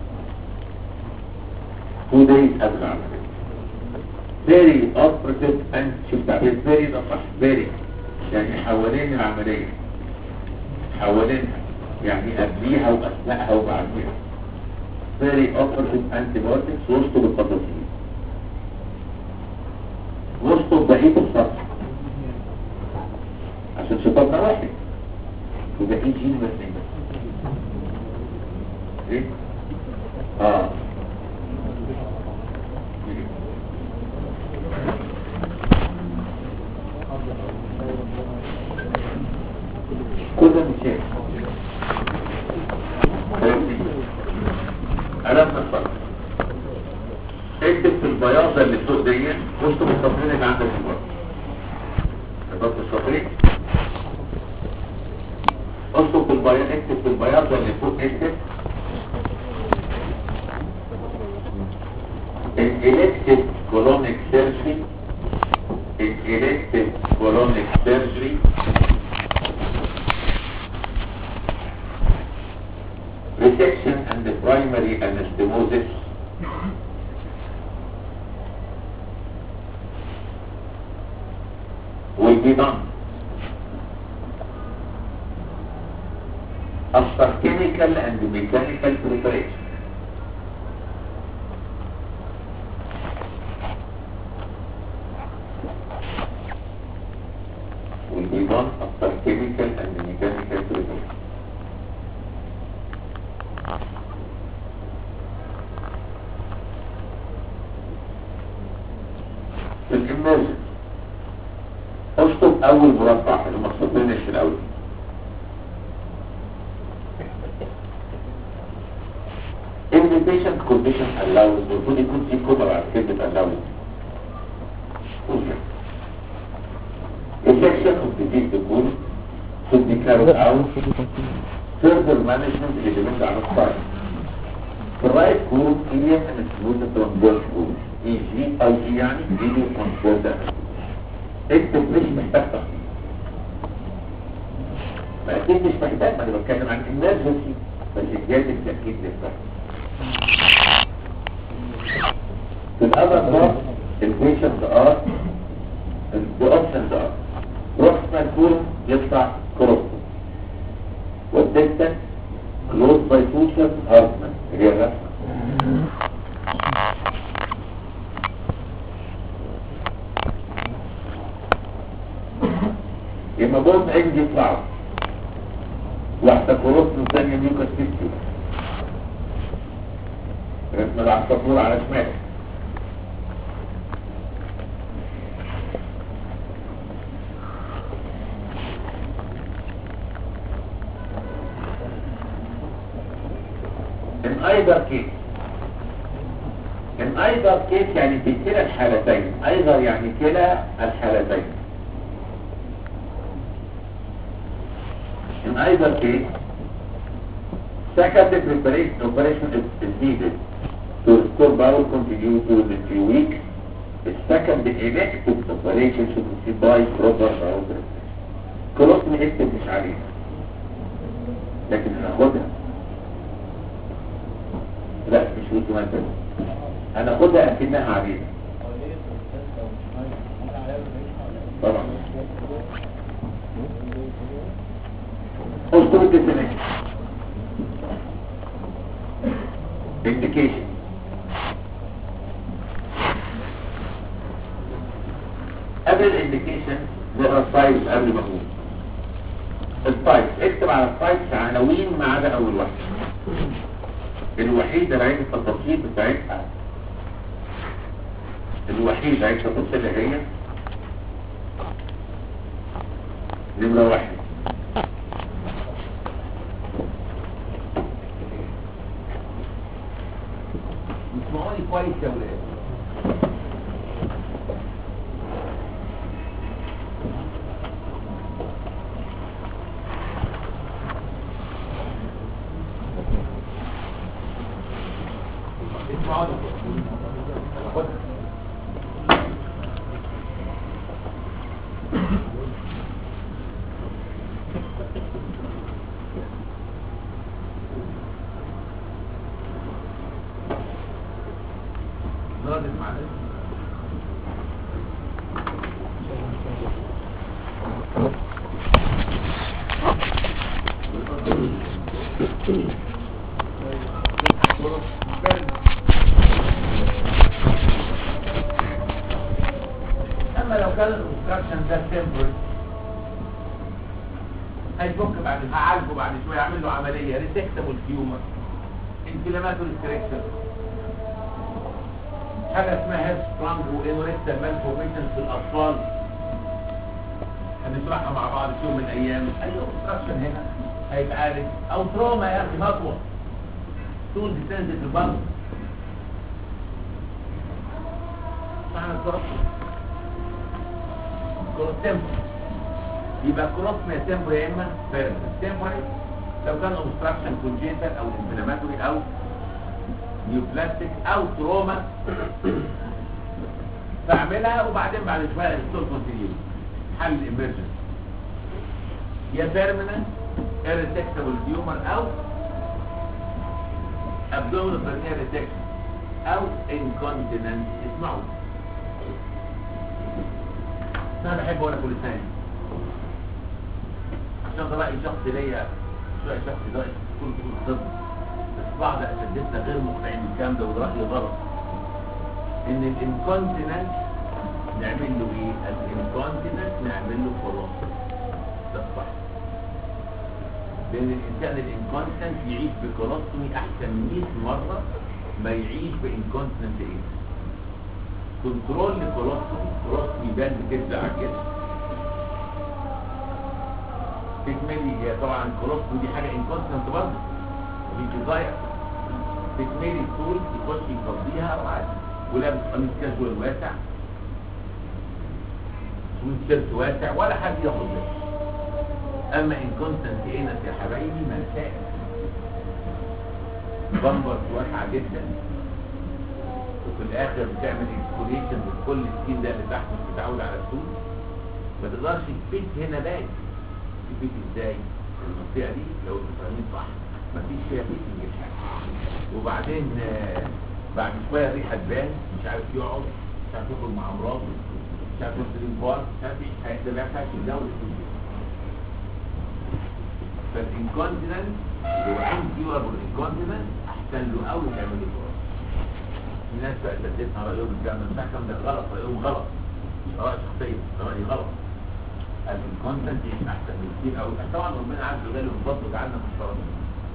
2 days قبل العملية very operative and شوف تعبير very ده صح very يعني حوالين العملية حوالينها يعني قبليها واثناءها وبعديها very operative antibiotics وسطه بالتفاصيل وسطه بقية السطح عشان شطابنا واحد وبقية جين بس ايه اه كل ده مشاكل فاهمني؟ قلبنا الفرق اكتب في البياضة اللي فوق دي وسط الصفين اللي عندك في الوقت ضبط الصفين اكتب في البياض اكتب في البياضة اللي فوق اكتب elective colonic surgery elective colonic surgery resection and the primary anastomosis will be done after chemical and mechanical preparation. Will be done after chemical and mechanical preparation. في الإمازن اشطب أول مربع اللي مقصودين في الأول In the patient condition allows المفروض يكون في كتب على كلمة allows Infection of disease تكون should be carried out further management اللي بيمد على الصحة في الرايت جروب إليا كانت موجودة ترانسفيرس جروب اي جي اي جي يعني فيديو ترانسفيرس اكتب مش محتاج تخطيط ما اكيد مش محتاج ما انا بتكلم عن emergency بس زيادة التأكيد للفهم في الأذر بارت البيشنت ار الاوبشنز ار بروكسيمال كولوم يطلع كروستوم والديستنس كلوز باي فوشر هارتمان اللي هي الرسمة يبقى بوز عندي يطلعوا واحدة كروستوم ثانية ميوكاس فيستيولا رسمة العصفور على شمالك ايضر كيس ان ايضر كيس يعني في كلا الحالتين ايضر يعني كلا الحالتين in either case second preparation operation is, is needed to restore bowel continuity within few weeks the second elective operation should be by proper bowel preparation خلاص نكتب مش علينا لكن هناخدها لا مش اوتوماتيك هناخدها اكنها علينا طبعا اذكر الديفينيشن indication قبل الانديكيشن نقرا السايز قبل ما اقول السايز اكتب على السايز عناوين ما عدا اول واحده الوحيده اللي عايز التفاصيل بتاعتها الوحيده عايز التفاصيل هي نمره واحد اسمعوني كويس يا ولاد اسمعوني خد. نرد معلش اما لو كان الاوبستراكشن ده تمبري هيفك بعد هعالجه بعد شويه اعمل له عمليه ريسكتابل تيومر انفلاماتوري ستريكشن حاجه اسمها هيد سترانج وانوريكتال مالفورميشن في الاطفال هنشرحها مع بعض في يوم من الايام اي اوبستراكشن هنا هيتعالج او تروما يا اخي خطوه طول ديستنس في البنك معنى الكوربس كروس تمبري يبقى كروس ما تمبري يا اما بيرمنت تمبري لو كان اوبستراكشن كونجيتال او انفلاماتوري او نيوبلاستيك او تروما بعملها وبعدين بعد شويه الستور كونتينيو حل الامرجنسي يا بيرمننت irresectable تيومر او abdominal hernia resection او incontinent اسمعوا انا بحب اقول كل ثاني عشان ده رايي شخصي ليا شويه شخصي ده كل كل طب بس بعض اساتذتنا غير مقتنعين بالكلام ده وده رايي غلط ان الانكونتيننت نعمل له ايه الانكونتيننت نعمل له خلاص ده الصح لان الانسان الانكونتيننت يعيش بكولوستومي احسن 100 مره ما يعيش بانكونتيننت ايه كنترول لكولوستومي كولوستومي باند كده على كده تكملي هي طبعا كولوستومي دي حاجه انكونتيننت برضه دي ديزاير تكملي الطول يخش يفضيها وعادي ولابس قميص كاجوال واسع وتيشيرت واسع ولا حد ياخد ده اما انكونتنت انس يا حبايبي مسائل بامبر واسعه جدا وفي الاخر بتعمل اكسكوليشن لكل السكين ده اللي تحت مش متعود على السود ما تقدرش تفيت هنا باين تفيت ازاي المنطقه دي لو انتوا فاهمين صح مفيش فيها فيتنج الحاجه وبعدين آه، بعد شويه الريحه تبان مش عارف يقعد مش عارف يخرج مع مراته مش عارف يروح البار مش عارف يعيش حياته ده بيعرف في الجو فالانكونتيننت اللي هو انتيور والانكونتيننت احسن له قوي تعمل له فرص في ناس بقى سددتنا رايهم الكلام ده المحكم ده غلط رايهم غلط مش اراء شخصيه رايي غلط الانكونتيننت يبقى احسن بكتير قوي طبعا ربنا عز وجل من فضله جعلنا محترمين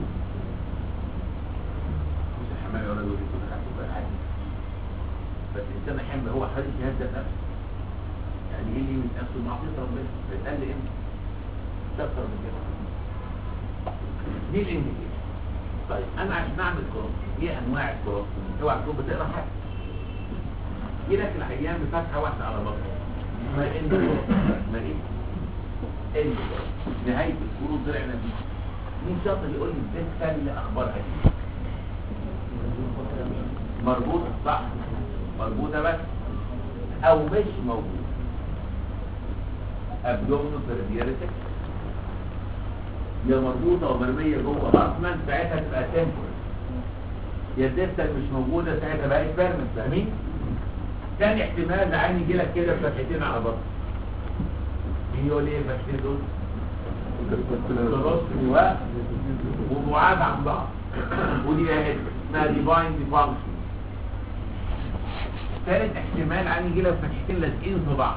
مش الحمام ولا يقول لك انا هاخد بقى حاجه بس الانسان يحب هو حريص يهدى نفسه يعني ايه اللي من نفسه معصيه ربنا بيتقل امتى مش اكتر من كده دي الانديكيشن طيب انا عشان اعمل كروس ايه انواع الكروس اوعى تكون بتقرا حاجه يجي لك العيان بفتحه واحده على بطنه اسمها اند كروس اسمها ايه؟ اند كروس نهايه الكروس طلع نتيجه مين شاطر يقول لي الدكه اللي اخبارها ايه؟ مربوطه صح مربوطه بس او مش موجوده ابدومينو بيريدياليتك يا مربوطه ومرميه جوه هارتمان ساعتها تبقى تمبر يا الدستة مش موجوده ساعتها بقت بيرمنت فاهمين؟ تاني احتمال العين يجي لك كده بفتحتين على بطن مين يقول ايه الفتحتين دول؟ كولوستومي و وبعاد عن بعض ودي اهي اسمها ديفاين ديفانكشن ثالث احتمال عن يجي لك فتحتين لازقين في بعض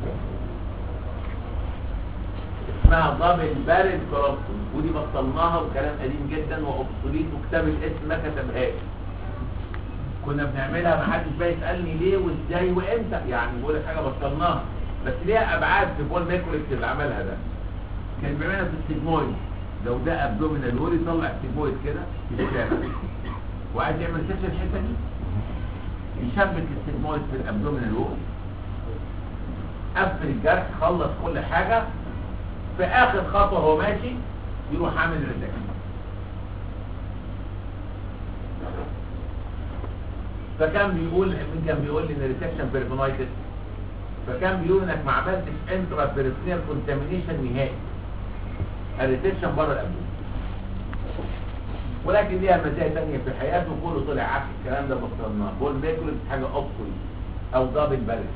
اسمها دبل بارل كولوستومي ودي بطلناها وكلام قديم جدا واوبسوليت وكتاب الاسم ما كتبهاش كنا بنعملها ما حدش بقى يسالني ليه وازاي وامتى يعني بقول لك حاجه بطلناها بس ليها ابعاد في بول ميكوليكس اللي عملها ده كان بيعملها في السيجمويد لو ده ابدومينال وول يطلع السيجمويد كده في الشارع وعايز يعمل سيكشن الحته دي يشبك السيجمويد في الابدومينال وول قفل الجرح خلص كل حاجه في اخر خطوه هو ماشي يروح عامل ريزكشن فكان بيقول مين كان بيقول لي ان ريسكشن بيرفونايتس فكان بيقول انك ما عملتش انترا بيرسونيال كونتامينيشن نهائي الريسكشن بره الابدومين ولكن ليها مزايا ثانيه في حياته كله طلع عكس الكلام ده بطلناه بول ميكولس حاجه اوبسولي او دبل بالانس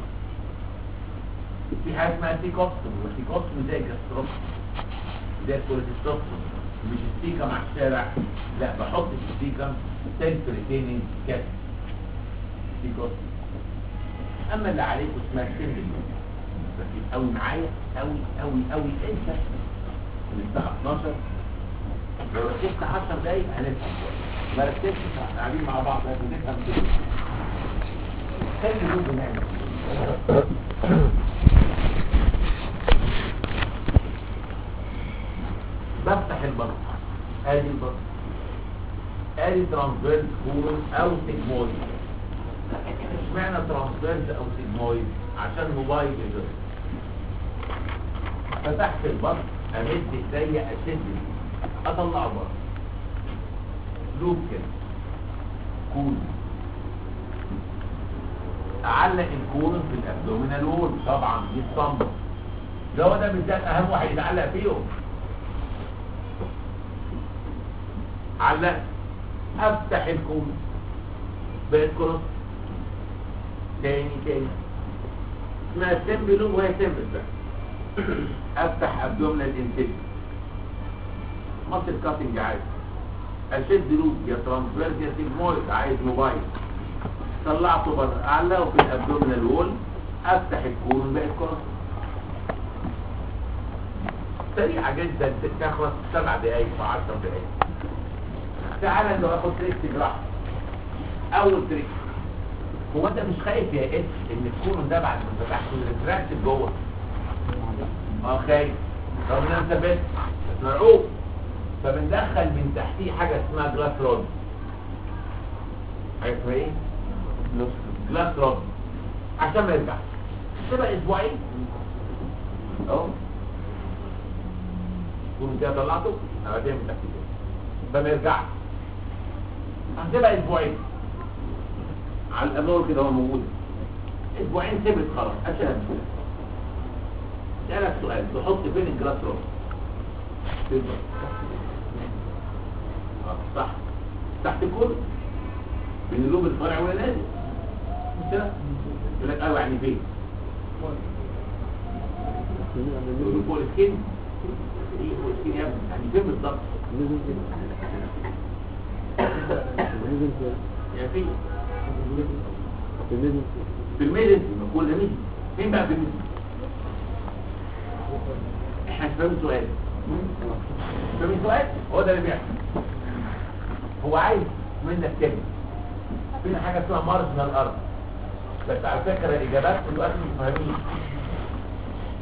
في حاجه اسمها سيكوستوم والسيكوستوم زي الجاستروستوم زي الكوليستوستوم مش ستيكم على الشارع لا بحط في الستيكم سيلف ريتيننج كاسيت سيكوستوم اما اللي عليكم اسمها سيمبل ركز قوي معايا قوي قوي قوي انت من الساعه 12 لو ركزت 10 دقايق هنفهم ما ركزتش احنا قاعدين مع بعض لازم نفهم كده خلي دول بنعمل بفتح البطن ادي البطن ادي ترانسفيرس كورن او سيجمويد اشمعنى ترانسفيرس او سيجمويد عشان موبايل ايجر فتحت البطن امد ايديا اشد اطلع بره لوب كده كول اعلق الكورن في الابدومينال وول طبعا دي الصمت ده هو ده بالذات اهم واحد يتعلق فيهم علقت افتح الكون بقت كروس تاني تاني اسمها سيمبلون وهي سيمبل بقى افتح ابدومينال انتج مصر كاتنج عايز اشد لوب يا ترانسفيرس يا سيجمويد عايز موبايل طلعته بره اعلقه في الابدومينال وول افتح الكون بقت كروس سريعة جدا تخلص سبع دقايق و 10 دقايق تعالى لو اخد تريك جراحة اول تريك هو انت مش خايف يا اتش ان الكون ده بعد ما فتحته الريتراكتد جوه اه خايف طب انت بس مرعوب فبندخل من تحتيه حاجه اسمها جلاس رود عارف ايه جلاس رود عشان ما يرجعش تبقى اسبوعين اهو كون كده طلعته بعدين من تحت كده فما يرجعش هتبقى اسبوعين على الامور كده هو موجود اسبوعين ثبت خلاص عشان اسالك سؤال تحط فين الجلاس روب في البطن آه، صح تحت كل بين اللوب الفرع والنازل مش كده يقول لك ايوه يعني فين يقول له فوق السكين ايه فوق السكين يا ابني يعني فين بالظبط يعني فين في الميدل نقول ده ميدل فين بقى في الميدل احنا مش فاهمين سؤال مش فاهمين سؤال هو ده اللي بيحصل هو عايز منك كلمه فينا حاجه اسمها مارجنال ارض بس على فكره الاجابات دلوقتي مش فاهمين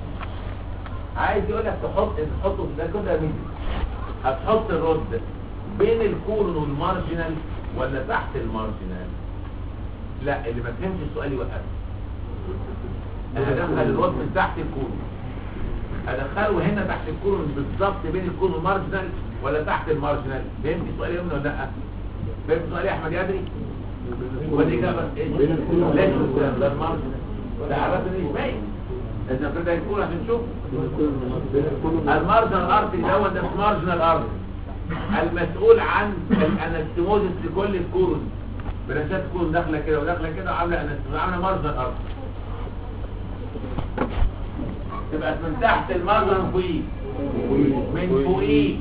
عايز يقول لك تحط تحطه ده كده ميدل هتحط الرد بين الكولون والمارجنال ولا تحت المارجنال لا اللي ما فهمش السؤال يوقف انا هدخل الواد من تحت الكولون ادخله هنا تحت الكولون بالظبط بين الكولون والمارجنال ولا تحت المارجنال فهمت سؤالي ولا لا فهمت سؤالي يا احمد يدري والاجابه ايه لازم ده المارجنال ده عرفت ليه باين اذا كده هيكون عشان نشوف المارجنال ارتري دوت ده مارجنال ارتري المسؤول عن الانستموزس لكل الكورون برشات كورون داخله كده وداخله كده وعامله انستموزس عامله مارجنال ارتري تبقى من تحت المارجنال فوقيه من فوقيه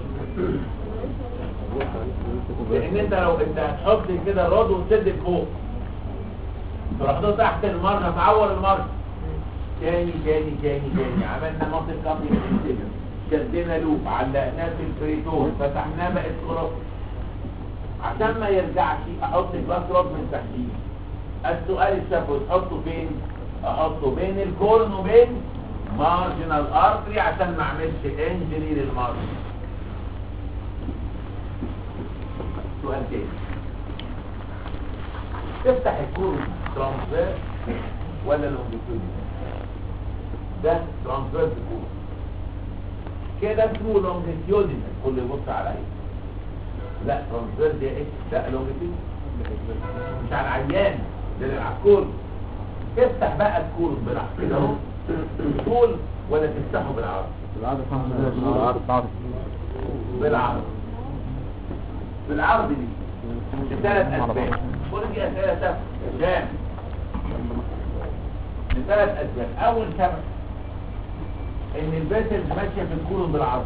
لان انت لو انت هتحط كده الرد وتسد فوق تروح ده تحت المرة تعور المرة تاني تاني تاني تاني عملنا مصر كابل انسجن شدنا لوب علقناه في الفريتون فتحناه بقت خلاص عشان ما يرجعش احط الباس رود من تحتيه السؤال الشافوي تحطه فين احطه بين الكورن وبين مارجنال ارتري عشان ما اعملش انجري للمارجن سؤال تاني تفتح الكورن ترانسفير ولا لونجيتودينال ده ترانسفير كورن كده اسمه لونجيتودينال كل يبص عليا لا ترانسفير دي ايه لا لونجيتودينال مش على العيان ده اللي على الكورن تفتح بقى الكورن بالعرض كده اهو طول ولا تفتحه بالعرض بالعرض بالعرض بالعرض دي لثلاث اسباب كل دي اسئله سهله جام لثلاث اسباب اول سبب ان الباسل ماشيه في الكولون بالعرض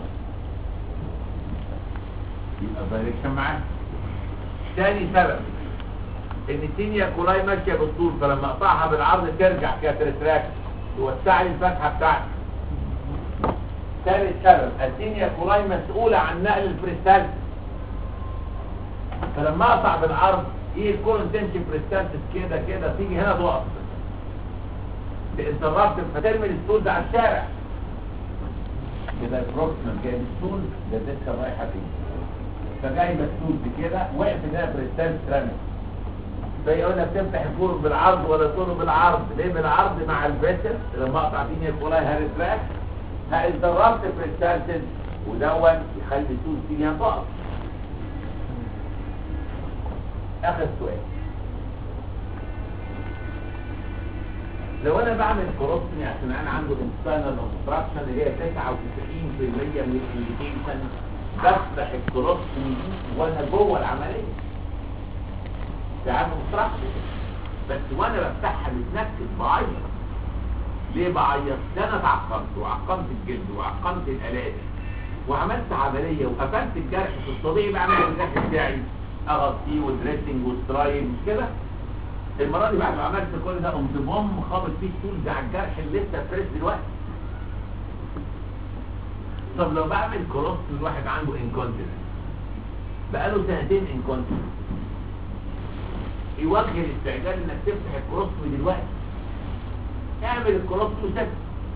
يبقى فايركشن معاه تاني سبب ان التينيا كولاي ماشيه بالطول فلما اقطعها بالعرض ترجع كده ترتراك توسع لي الفتحه بتاعتي ثالث سبب التينيا كولاي مسؤوله عن نقل البريستالس فلما اقطع بالعرض ايه الكولون تمشي بريستالس كده كده تيجي هنا تقف تنتربت فترمي الستول ده على الشارع كده البروكسيمال جايب الستول ده لسه رايحه فيه فجايبه الستول كده وقف ده بريستالس رمي فيقول لك تفتح الكور بالعرض ولا تقوله بالعرض ليه بالعرض مع الفيسل لما اقطع دي الكولاي هارتراك هاتدربت بريستالسز ودون يخلي الستول فيها تقف اخر سؤال لو انا بعمل كروسني عشان انا عنده انسانال اوبستراكشن اللي هي 99% من الانديكيشن بفتح الكروسني وانا جوه العمليه ده عنده اوبستراكشن بس وانا بفتحها بتنكد بعيط ليه بعيط؟ ده انا اتعقمت وعقمت الجلد وعقمت الالات وعملت عمليه وقفلت الجرح في الطبيعي بعمل الجرح بتاعي اغطيه ودريسنج وسترايل مش كده المره دي بعد ما عملت كل ده قمت بوم خابط فيه التول على الجرح اللي لسه فريش دلوقتي طب لو بعمل كروس الواحد عنده انكونتيننس بقاله سنتين انكونتيننس يوجه الاستعجال انك تفتح الكروس دلوقتي اعمل الكروس وسكت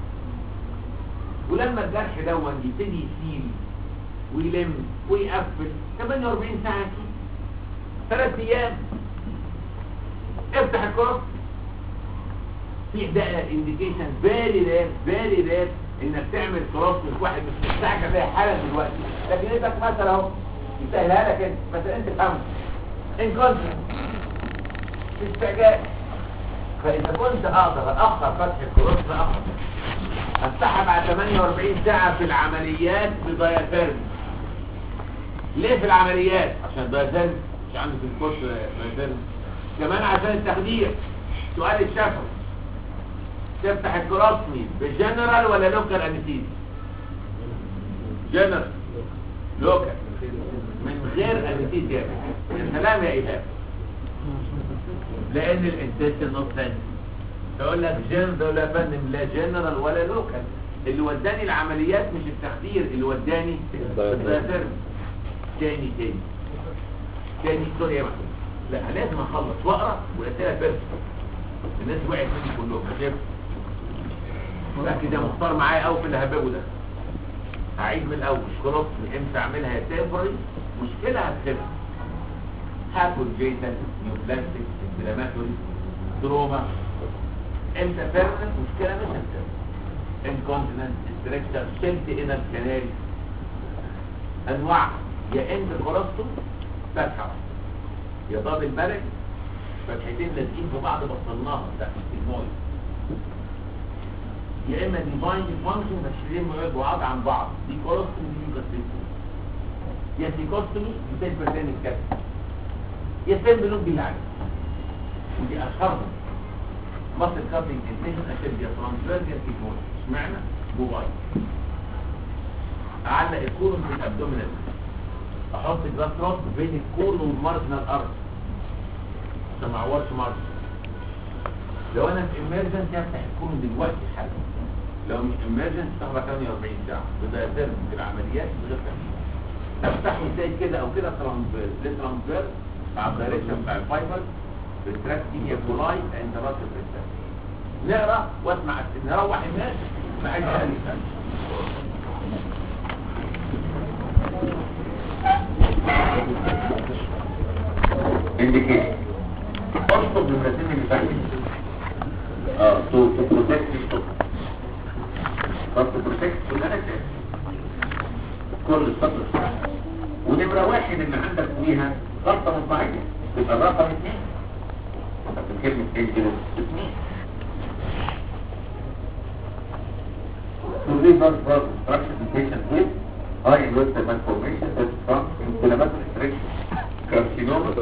ولما الجرح دون يبتدي يسيل ويلم ويقفل 48 ساعه كده ثلاث ايام افتح الكروس في ده انديكيشن فيري رير فيري رير انك تعمل كروس في واحد مش مستعجل زي حالا دلوقتي لكن انت مثلا اهو يسهلها لك انت مثلا انت فاهم انكونتنس في استعجال فاذا كنت اقدر اخر فتح الكروس فاخر افتحها بعد 48 ساعه في العمليات بدايافيرم ليه في العمليات عشان الدايافيرم مش عندي في الكورس دايافيرم كمان عشان التخدير سؤال الشفوي تفتح الكراسمي بجنرال ولا لوكال انستيزيا جنرال لوكال من غير انستيزيا يا سلام يا ايهاب لان الانتستين نوت ثاني تقول لك جنرال تقول لك يا فندم لا جنرال ولا لوكال اللي وداني العمليات مش التخدير اللي وداني الدايافيرم تاني تاني تاني سوري يا محمود لا لازم اخلص واقرا والاسئله بس الناس وقعت مني كلهم شايف لكن ده مختار معايا قوي في اللي هبابه ده هعيد من الاول خلاص امتى اعملها يا تمبري مشكلة هتخف هاكل جيتا نيوبلاستيك انفلاماتوري تروما انترفيرنس مشكلة مش هتخف انكونتيننت استركشر شلت هنا الكناري انواع يا اند كولوستوم فتحة يا ضاب البلد فتحتين لازقين في بعض بطلناها تحت المويه يا اما ديفاين فانكشن مشيلين مواد بعاد عن بعض دي كولوستوم دي يوكاستيكتومي يا سيكوستومي دي 10% الكسر يا سيمبلون بالعكس ودي اشهرهم مصر كابلينج انتيشن اشد يا ترانسفيرجن تكنول اشمعنى موبايل اعلق الكولون في الابدومينال احط جلاس روت بين الكولون والمارجنال ارض عشان ما اعورش مارجن لو انا في امرجنسي افتح الكولون دلوقتي حالا لو مش امرجنسي تاخد 48 ساعه بدا يتم في العمليات من غير تنفيذ افتحه ازاي كده او كده ترانسفير ليه ترانسفير مع الدايركشن بتاع الفايبر بالتراك كيميا كولاي عند راس الريسبتور نقرا واسمع نروح الناس ما عايز اقل indicate اطلب الرسائل اللي فاتت اه تو تو بروتكت ستوب طب تو بروتكت كلها كده كل السطر ونمرة واحد اللي عندك فيها غلطة مطبعية تبقى الرقم اثنين طب كلمة انجلس اثنين To reverse drug instruction in patients with high investor malformation that from inflammatory restriction carcinoma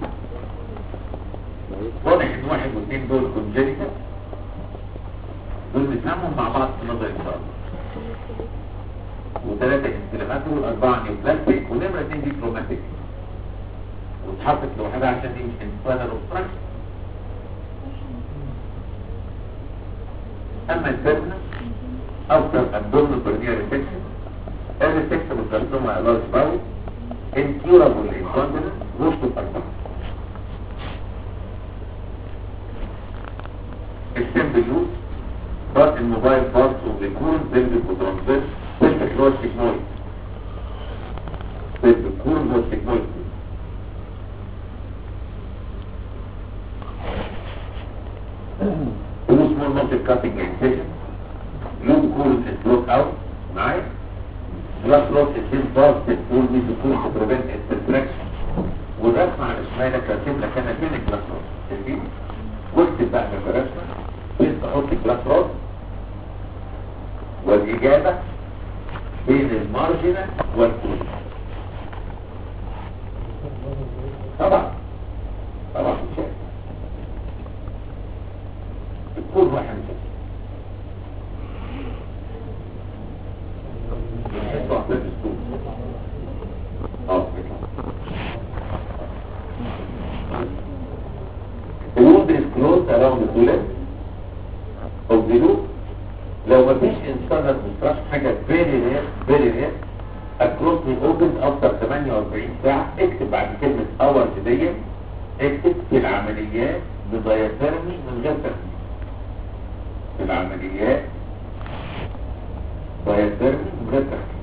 واضح ان واحد واثنين دول كونجينيتال دول نفهمهم مع بعض في نظر ان شاء الله وثلاثة انفلاماتور واربعة نيوبلاستيك ونمرة اتنين دي تروماتيك واتحطت لوحدها عشان دي مش انفلاماتور اوبستراكشن اما الفيرنا after abdominal hernia resection irresectable carcinoma a large bowel incurable incontinence most of أربعة السمبل لوب but الموبايل parts of the colon pelvic وترانسفيرس pelvic lower sigmoid pelvic colon lower sigmoid two small muscle cutting incision loop colon is blocked out معايا blood loss is in fast and full need to pull to prevent infiltration والرسمة على الشمال كاتب لك انا فين البلاك روس شايفين واكتب بقى في الرسمة فين تحط البلاك روس والإجابة بين المارجنال والكول طبعا طبعا مش شايف الكول واحد مش شايف بنحسه عقلات السوق اه بيطلع The wound is closed around the toilet of the loop لو مفيش انسان مستراش حاجة very rare very rare across the open after 48 ساعة اكتب بعد كلمة hours دي اكتب في العمليات بدايترمي من غير ترمي في العمليات دايترمي من غير ترمي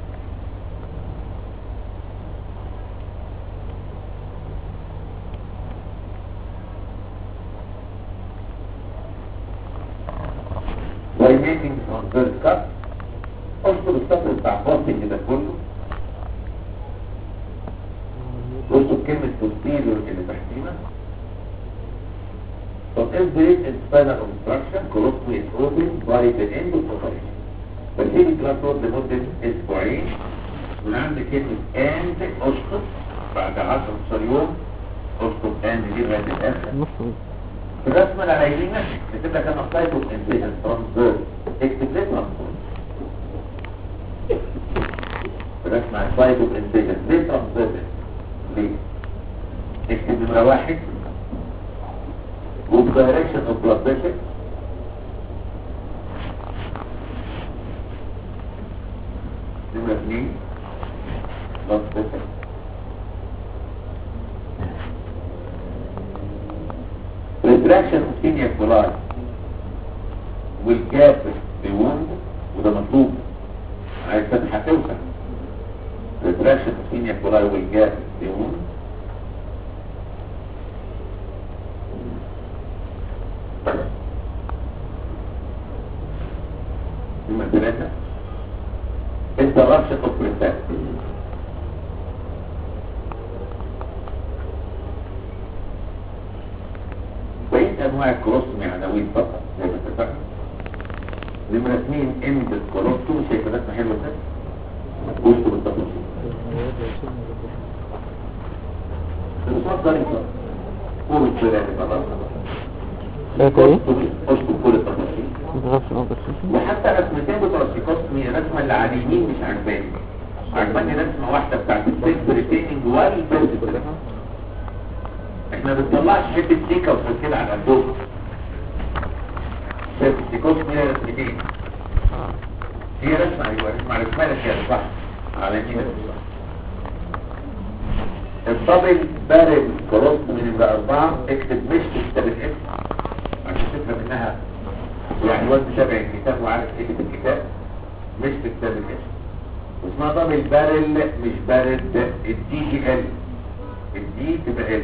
by making on first cut اذكر السطر بتاع فاصل ده كله اذكر كلمة posterior اللي تحتينا طب if there is spinal obstruction colostomy is open by the end of operation بسيب الجلاسات لمدة اسبوعين من عند كلمة and اسقط بعد 10 يوم اسقط and دي لغاية الاخر نص في الرسمة اللي على يمينك كتب لك انا سايت اوف انفيجن ترانسفيرس اكتب ليه ترانسفيرس في الرسمة على سايت اوف انفيجن ليه ترانسفيرس ليه اكتب نمرة واحد with direction of blood pressure نمرة اثنين blood pressure retraction of senior coli والجاب بوند وده مطلوب عايز فتحة توسع retraction of senior ارتيميا كولاي والجاف ديون نمرة ثلاثة interruption of process بقية انواع الكولوستومي عناوين فقط زي ما اتفقنا نمرة اثنين اند الكولوستومي شايفة رسمة حلوة ازاي؟ وسط بالتفاصيل الرسومات ظريفة قولوا الكلام خلاص شايفة ايه؟ اشطب كل التفاصيل interruption of processing وحتى رسمتين بتوع السيكوستمي الرسمه اللي على اليمين مش عجباني عجباني رسمه واحده بتاعت السيلف ريتيننج والفيرتيبل احنا ما بنطلعش حته سيكا وكده على الدور سيلف سيكوستمي هي رسمتين هي رسمه ايوه رسمه على شمالك كده صح على يمينك الدبل بارل كولوستومي نمرة أربعة اكتب مش في كتاب الاسم عشان تفهم انها يعني وزن شبع الكتاب وعارف ايه في الكتاب مش في كتاب الاسم واسمها دبل بارل مش بارد الدي جي ال الدي تبقى ال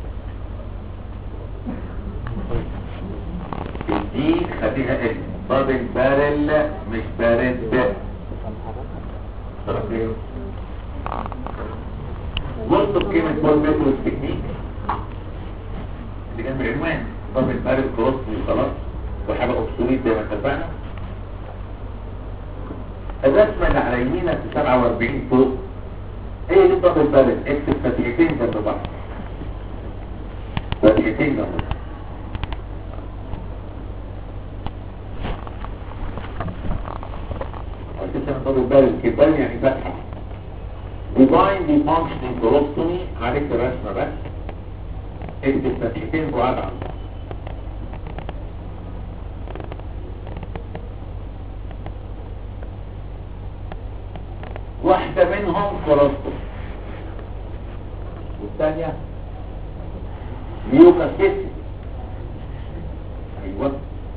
الدي خليها ال دبل بارل مش بارد بص بكلمة بول ميتروس تكنيك اللي جنب العنوان دبل بارل كروس خلاص وحاجة أبسوليت زي ما اتفقنا الرسمة اللي على يمينك في 47 فوق هي دي الدبل بارل اكتب فتحتين جنب بعض فتحتين جنب بعض وتسمى دبل بارل كبان يعني فتحة ديفاين دي فانكشنينج كولوستومي عليك الرسمة بس اكتب فتحتين بعاد عن بعض واحدة منهم كولوستوم والثانية ميوكاسيس ايوه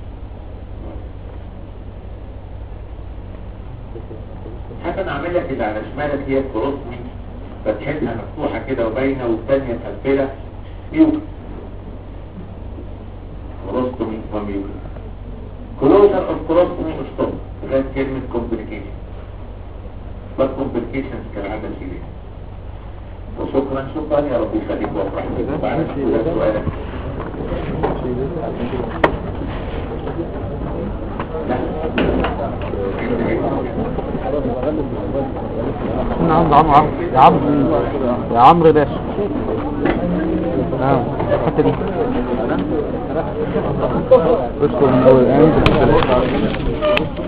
حتى انا اعمل لك اللي على شمالك هي الكولوستومي فتحتها مفتوحة كده وباينة والثانية مقفلة ميوكا كولوستومي وميوكا كلوزر اوف كولوستومي اشطب لغاية كلمة كومبليكيشن بس كومبليكيشنز كالعادة سيريا وشكرا شكرا يا رب يخليك وافرح بك بعد ما سؤالك يا عمرو عمرو عمرو يا عمرو يا عمرو باشا نعم الحته دي اشكر من اول